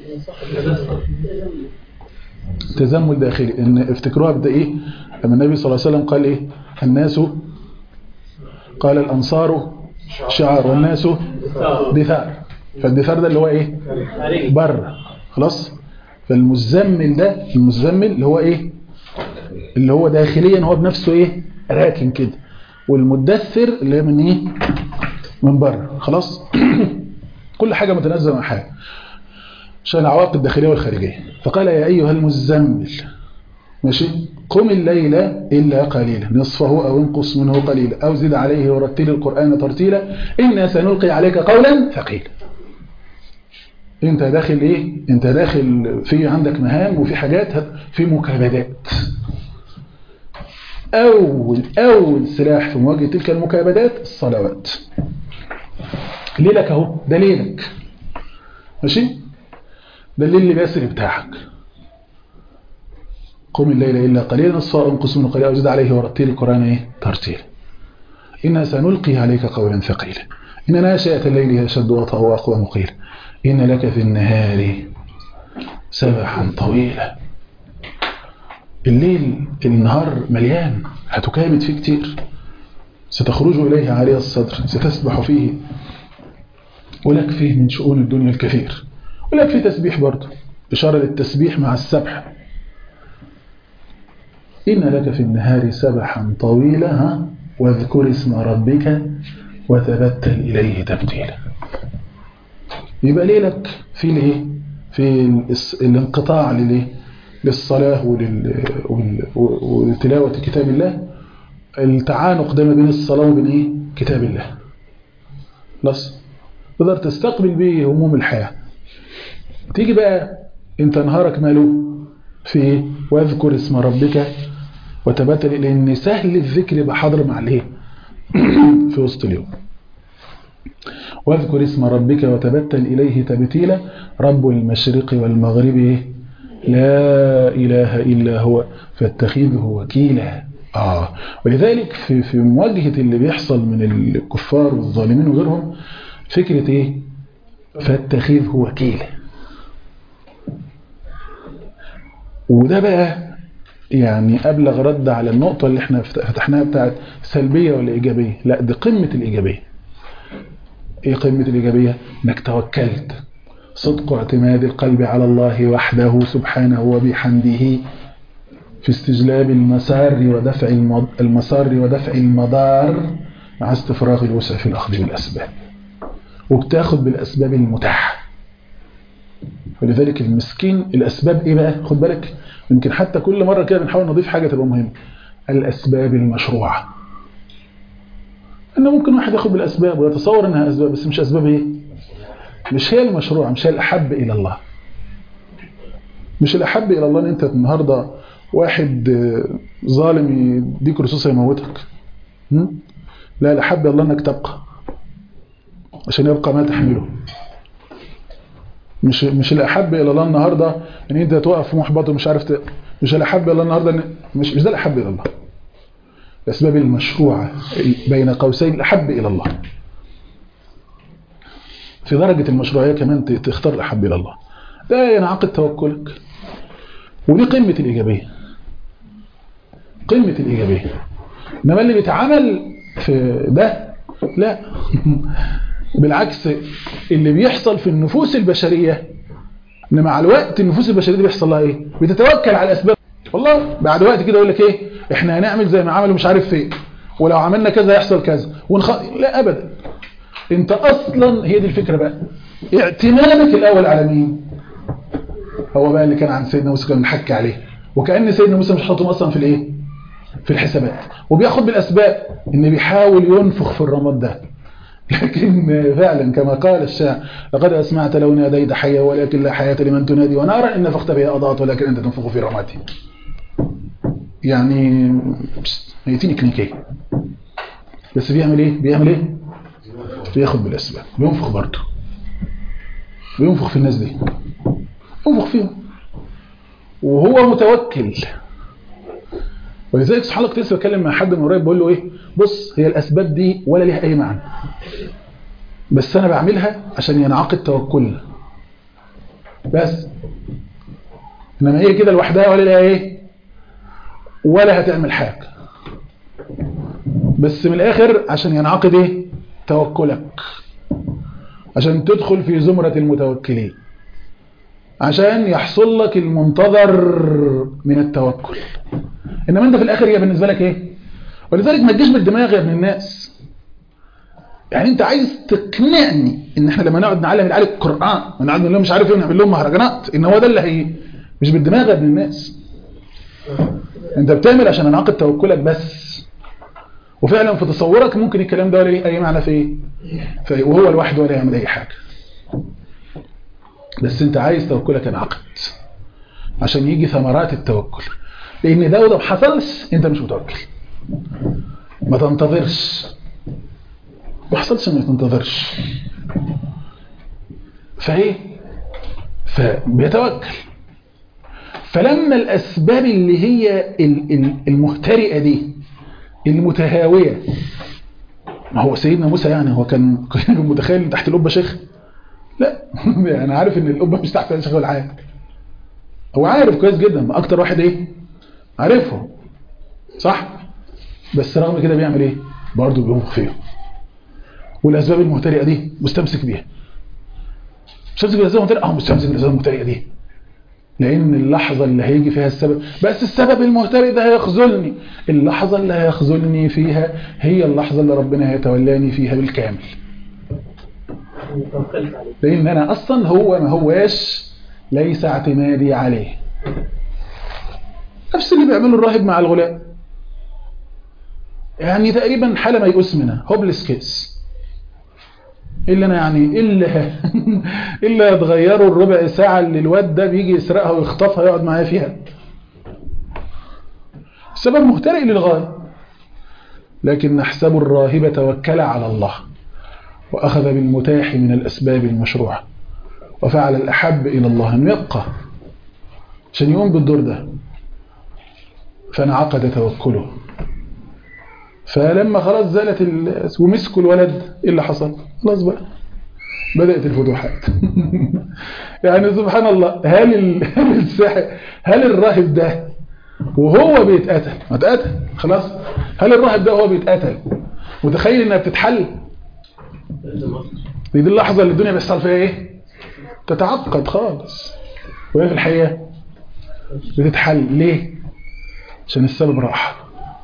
Speaker 2: تزمل داخلي ان افتكروها بدا ايه لما النبي صلى الله عليه وسلم قال ايه الناس قال الانصار شعار والناس دثار فالدثار ده اللي هو ايه بره خلاص فالمزمل ده المزمل اللي هو ايه اللي هو داخليا هو بنفسه ايه راكن كده والمدثر اللي هي من ايه من بره خلاص كل حاجة متنزل عن حاجة عشان العواقب الداخلية والخارجية فقال يا أيها المزمل ماشي قم الليل إلا قليلا نصفه أو انقص منه قليلا أو زد عليه ورتل القرآن ترتيلا إنا سنلقي عليك قولا ثقيلا انت داخل ايه انت داخل في عندك مهام وفي حاجات في مكابدات اول اول سلاح في مواجهه تلك المكابدات الصلوات ليلك اهو ده ليلك ماشي ده الليل اللي بتاعك قم الليل الا قليلا نصفه انقص منه قليلا وزد عليه ورتل القران ايه ترتيلا إنا سنلقي عليك قولا ثقيلا إن ناشئة الليل هي أشد وطأ وأقوى مقيل إن لك في النهار سبحا طويلا الليل النهار مليان هتكابد فيه كتير ستخرج إليه عالي الصدر ستسبح فيه ولك فيه من شؤون الدنيا الكثير ولك فيه تسبيح برضه إشارة للتسبيح مع السبح إن لك في النهار سبحا طويلا ها واذكر اسم ربك وتبتل إليه تبتيلا يبقى ليلك في الايه في الانقطاع للايه للصلاة ولل... ولتلاوة كتاب الله التعانق ده ما بين الصلاة وبين ايه كتاب الله خلاص تقدر تستقبل به هموم الحياة تيجي بقى انت نهارك ماله في ايه واذكر اسم ربك وتبتل لان سهل الذكر يبقى حاضر مع الايه في وسط اليوم واذكر اسم ربك وتبتل إليه تبتيلا رب المشرق والمغرب لا إله إلا هو فاتخذه وكيلا آه ولذلك في, في مواجهة اللي بيحصل من الكفار والظالمين وغيرهم فكرة إيه فاتخذه وكيلا وده بقى يعني أبلغ رد على النقطة اللي احنا فتحناها بتاعت سلبية ولا إيجابية لا دي قمة الإيجابية ايه قمة الإيجابية انك توكلت صدق اعتماد القلب على الله وحده سبحانه وبحمده في استجلاب المسار ودفع المسار ودفع المدار مع استفراغ الوسع في الأخذ بالأسباب وبتاخد بالأسباب المتاحة ولذلك المسكين الأسباب إيه بقى خد بالك يمكن حتى كل مرة كده بنحاول نضيف حاجة تبقى مهمة الأسباب المشروعة انه ممكن واحد ياخد بالاسباب ويتصور انها اسباب بس مش اسباب ايه مش هي المشروع مش هي الاحب الى الله مش الاحب الى الله ان انت النهارده واحد ظالم يديك رصاصه يموتك لا الاحب الى الله انك تبقى عشان يبقى ما تحمله مش مش الاحب الى الله النهارده ان انت توقف محبط ومش عارف ت... مش الاحب الى الله النهارده إن... مش مش ده الاحب الى الله الأسباب المشروعة بين قوسين الأحب إلى الله في درجة المشروعية كمان تختار الأحب إلى الله ده ينعقد توكلك ودي قمة الإيجابية قمة الإيجابية إنما اللي بيتعمل في ده لا بالعكس اللي بيحصل في النفوس البشرية إن مع الوقت النفوس البشرية دي بيحصل لها إيه بتتوكل على الأسباب والله بعد وقت كده يقول لك ايه احنا هنعمل زي ما عملوا مش عارف فين ولو عملنا كذا يحصل كذا ونخ... لا ابدا انت اصلا هي دي الفكره بقى اعتمادك الاول على مين هو بقى اللي كان عن سيدنا موسى كان بنحكي عليه وكان سيدنا موسى مش حاطهم اصلا في الايه في الحسابات وبياخد بالاسباب ان بيحاول ينفخ في الرماد ده لكن فعلا كما قال الشاعر لقد أسمعت لو ناديت حيا ولكن لا حياة لمن تنادي ونارا إن نفخت بها أضاءت ولكن أنت تنفخ في رماتي يعني هي تكنيكية بس بيعمل ايه بيعمل ايه بياخد بالاسباب بينفخ برضه بينفخ في الناس دي ينفخ فيهم وهو متوكل ولذلك سبحان الله كنت لسه بتكلم مع حد من قريب بقول له ايه بص هي الاسباب دي ولا ليها اي معنى بس انا بعملها عشان ينعقد توكلنا بس انما هي كده لوحدها ولا ليها ايه ولا هتعمل حاجه بس من الاخر عشان ينعقد ايه توكلك عشان تدخل في زمرة المتوكلين عشان يحصل لك المنتظر من التوكل انما انت في الاخر هي بالنسبة لك ايه ولذلك ما تجيش بالدماغ يا ابن الناس يعني انت عايز تقنعني ان احنا لما نقعد نعلم العيال القرآن ونقعد نقول لهم مش عارف ايه ونعمل لهم مهرجانات ان هو ده اللي هي مش بالدماغ يا ابن الناس انت بتعمل عشان ينعقد توكلك بس وفعلا في تصورك ممكن الكلام ده ولا ليه اي معنى في ايه في وهو لوحده ولا يعمل اي حاجه بس انت عايز توكلك ينعقد عشان يجي ثمرات التوكل لان ده لو حصلش انت مش متوكل ما تنتظرش ما حصلش ما تنتظرش فايه فبيتوكل فلما الاسباب اللي هي المهترئه دي المتهاوية ما هو سيدنا موسى يعني هو كان كان متخيل تحت القبة شيخ لا يعني عارف ان القبة مش تحت شيخ ولا حاجة هو عارف كويس جدا اكتر واحد ايه عارفه صح بس رغم كده بيعمل ايه برضه بينفخ فيه والاسباب المهترئه دي مستمسك بيها مستمسك بالاسباب المهترئه اه مستمسك بالاسباب المهترئه دي لأن اللحظة اللي هيجي فيها السبب بس السبب المهترئ ده هيخذلني اللحظة اللي هيخذلني فيها هي اللحظة اللي ربنا هيتولاني فيها بالكامل لأن أنا أصلا هو ما هواش ليس اعتمادي عليه نفس اللي بيعمله الراهب مع الغلام يعني تقريبا حالة ما يقوس منها هوبلس كيس إلا أنا يعني إلا إلا يتغيروا الربع ساعة اللي الواد ده بيجي يسرقها ويخطفها يقعد معايا فيها السبب مهترئ للغاية لكن نحسب الراهب توكل على الله وأخذ بالمتاح من الأسباب المشروعة وفعل الأحب إلى الله أن يبقى عشان يقوم بالدور ده فانعقد توكله فلما خلاص زالت ال... ومسكوا الولد ايه اللي حصل خلاص بقى بدأت الفتوحات يعني سبحان الله هل ال... هل الساحر هل الراهب ده وهو بيتقتل ما اتقتل خلاص هل الراهب ده وهو بيتقتل متخيل انها بتتحل دي, دي اللحظة اللي الدنيا بيحصل فيها ايه تتعقد خالص وهي في الحقيقة بتتحل ليه عشان السبب راح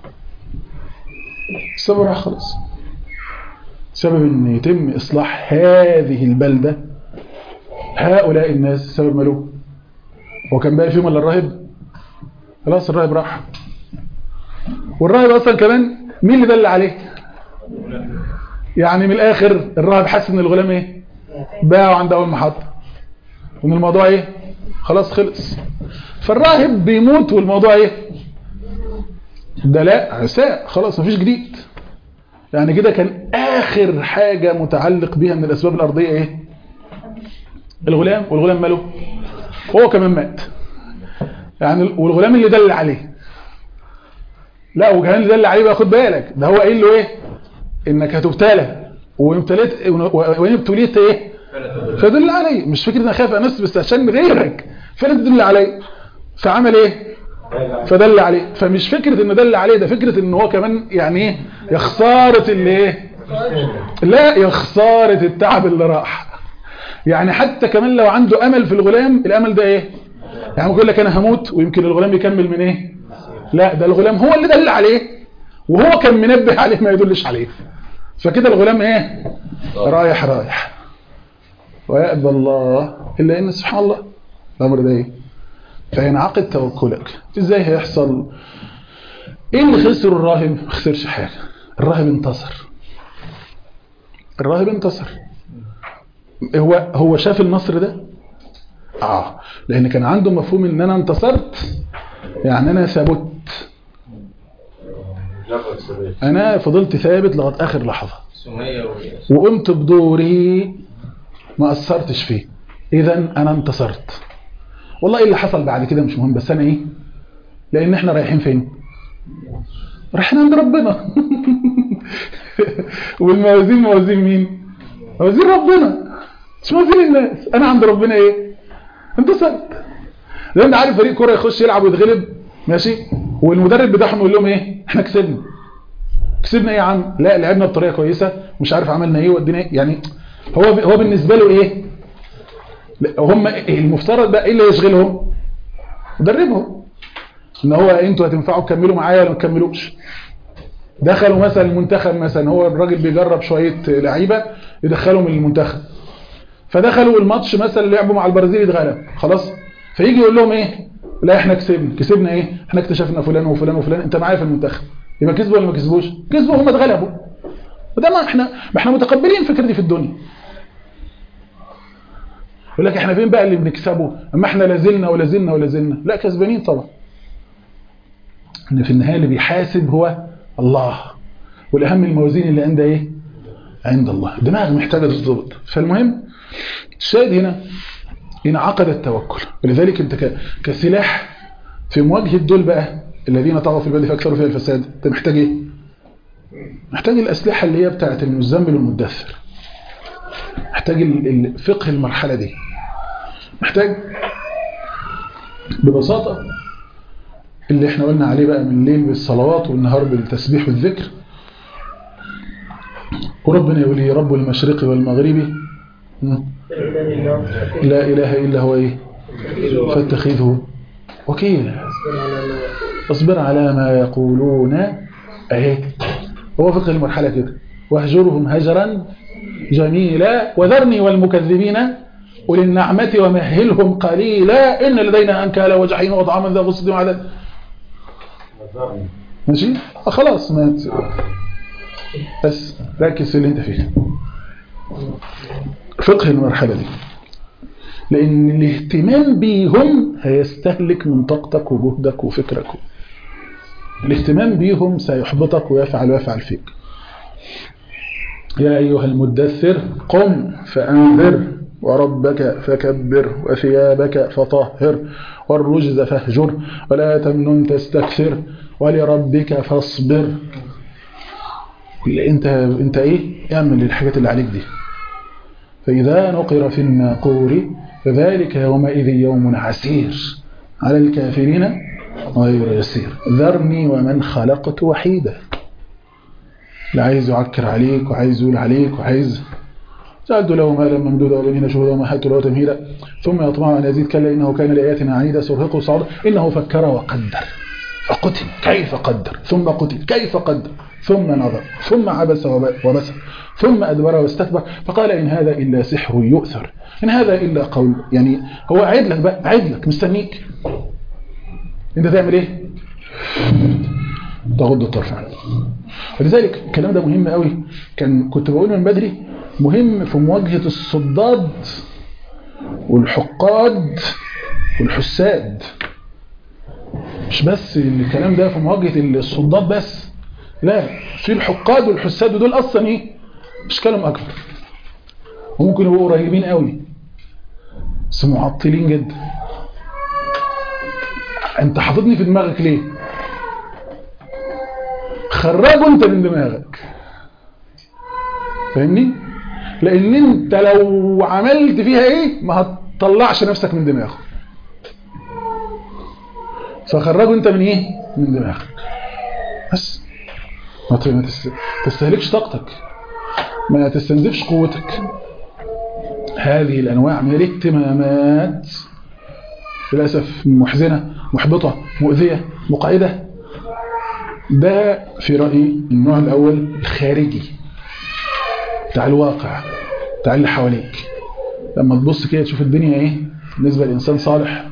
Speaker 2: السبب راح خلاص سبب ان يتم اصلاح هذه البلدة هؤلاء الناس السبب ماله هو كان باقي فيهم ولا الراهب خلاص الراهب راح والراهب اصلا كمان مين اللي دل عليه يعني من الاخر الراهب حس ان الغلام ايه باعوا عند اول محطة وان الموضوع ايه خلاص خلص فالراهب بيموت والموضوع ايه ده لا عساء خلاص مفيش جديد يعني كده كان اخر حاجة متعلق بيها من الاسباب الارضية ايه الغلام والغلام ماله هو كمان مات يعني والغلام اللي دل عليه لا وكمان اللي دل عليه بقى خد بالك ده هو قايل له ايه انك هتبتلى وابتليت وان ابتليت ايه فدل علي مش فكره انا خايف انس بس عشان غيرك فلا تدل علي فعمل ايه فدل عليه فمش فكرة انه دل عليه ده فكرة ان هو كمان يعني ايه يا خسارة اللي ايه لا يا خسارة التعب اللي راح يعني حتى كمان لو عنده امل في الغلام الامل ده ايه يعني بيقول لك انا هموت ويمكن الغلام يكمل من ايه لا ده الغلام هو اللي دل عليه وهو كان منبه عليه ما يدلش عليه فكده الغلام ايه رايح رايح ويأبى الله الا ان سبحان الله الامر ده ايه فينعقد توكلك ازاي هيحصل ايه اللي خسر الراهب ما خسرش حاجه الراهب انتصر الراهب انتصر هو هو شاف النصر ده اه لان كان عنده مفهوم ان انا انتصرت يعني انا ثبت انا فضلت ثابت لغايه اخر لحظه
Speaker 3: سمية و...
Speaker 2: وقمت بدوري ما اثرتش فيه اذا انا انتصرت والله ايه اللي حصل بعد كده مش مهم بس انا ايه لان احنا رايحين فين رايحين عند ربنا والموازين موازين مين موازين ربنا مش موازين الناس انا عند ربنا ايه انتصرت لان عارف فريق كوره يخش يلعب ويتغلب ماشي والمدرب بتاعهم يقول لهم ايه احنا كسبنا كسبنا ايه يا عم لا لعبنا بطريقه كويسه مش عارف عملنا ايه ودينا ايه يعني هو هو بالنسبه له ايه لا، هم إيه المفترض بقى ايه اللي يشغلهم مدربهم ان هو انتوا هتنفعوا تكملوا معايا ولا ما تكملوش دخلوا مثلا المنتخب مثلا هو الراجل بيجرب شويه لعيبه يدخلهم المنتخب فدخلوا الماتش مثلا لعبوا مع البرازيل اتغلب خلاص فيجي يقول لهم ايه لا احنا كسبنا كسبنا ايه احنا اكتشفنا فلان وفلان وفلان انت معايا في المنتخب يبقى كسبوا ولا ما كسبوش كسبوا هم اتغلبوا وده ما احنا ما احنا متقبلين الفكره دي في الدنيا يقول لك احنا فين بقى اللي بنكسبه اما احنا لازلنا ولازلنا ولازلنا لا كسبانين طبعا ان في النهايه اللي بيحاسب هو الله والاهم الموازين اللي عند ايه عند الله الدماغ محتاجه تتظبط فالمهم الشاهد هنا انعقد التوكل ولذلك انت ك- كسلاح في مواجهه دول بقى الذين طغوا في البلد فاكثروا فيها الفساد انت محتاج ايه محتاج الاسلحه اللي هي بتاعه المزمل والمدثر محتاج ال- ال- فقه المرحله دي محتاج ببساطه اللي احنا قلنا عليه بقى من الليل بالصلوات والنهار بالتسبيح والذكر وربنا يقول لي رب المشرق والمغرب مم. لا إله إلا هو إيه فاتخذه وكيلا اصبر على ما يقولون اهي هو فقه المرحلة كده واهجرهم هجرا جميلا وذرني والمكذبين أولي النعمة ومهلهم قليلا إن لدينا أنكالا وجحيم وطعاما ذا غصة وعدد ماشي آه خلاص ما ت... بس ركز في اللي انت فيه فقه المرحلة دي لأن الاهتمام بيهم هيستهلك من طاقتك وجهدك وفكرك الاهتمام بيهم سيحبطك ويفعل ويفعل فيك يا أيها المدثر قم فأنذر وربك فكبر وثيابك فطهر والرجز فاهجر ولا تمنن تستكثر ولربك فاصبر انت انت ايه اعمل الحاجات اللي عليك دي فإذا نقر في الناقور فذلك يومئذ يوم عسير على الكافرين غير يسير ذرني ومن خلقت وحيدا لا عايز يعكر عليك وعايز يقول عليك وعايز سألت له مالا ممدودا وبنين شهودا ومهدت له تمهيدا ثم يطمع أن يزيد كلا إنه كان لآياتنا عنيدا سرهقه صعودا إنه فكر وقدر فقتل كيف قدر ثم قتل كيف قدر ثم نظر ثم عبس وبسر ثم أدبر واستكبر فقال إن هذا إلا سحر يؤثر إن هذا إلا قول يعني هو عيد لك بقى عيد لك مستنيك أنت تعمل إيه تغض الطرف عنه ولذلك الكلام ده مهم قوي كان كنت بقول من بدري مهم في مواجهة الصداد والحقاد والحساد مش بس الكلام ده في مواجهة الصداد بس لا في الحقاد والحساد ودول اصلا ايه اشكالهم اكبر وممكن يبقوا قريبين قوي بس معطلين جدا انت حاططني في دماغك ليه خرجه انت من دماغك فاهمني لان انت لو عملت فيها ايه ما هتطلعش نفسك من دماغه فخرجه انت من ايه من دماغك بس ما تستهلكش طاقتك ما تستنزفش قوتك هذه الأنواع من الاهتمامات للأسف محزنة محبطة مؤذية مقعدة ده في رأيي النوع الأول الخارجي بتاع الواقع بتاع اللي حواليك لما تبص كده تشوف الدنيا ايه بالنسبة لإنسان صالح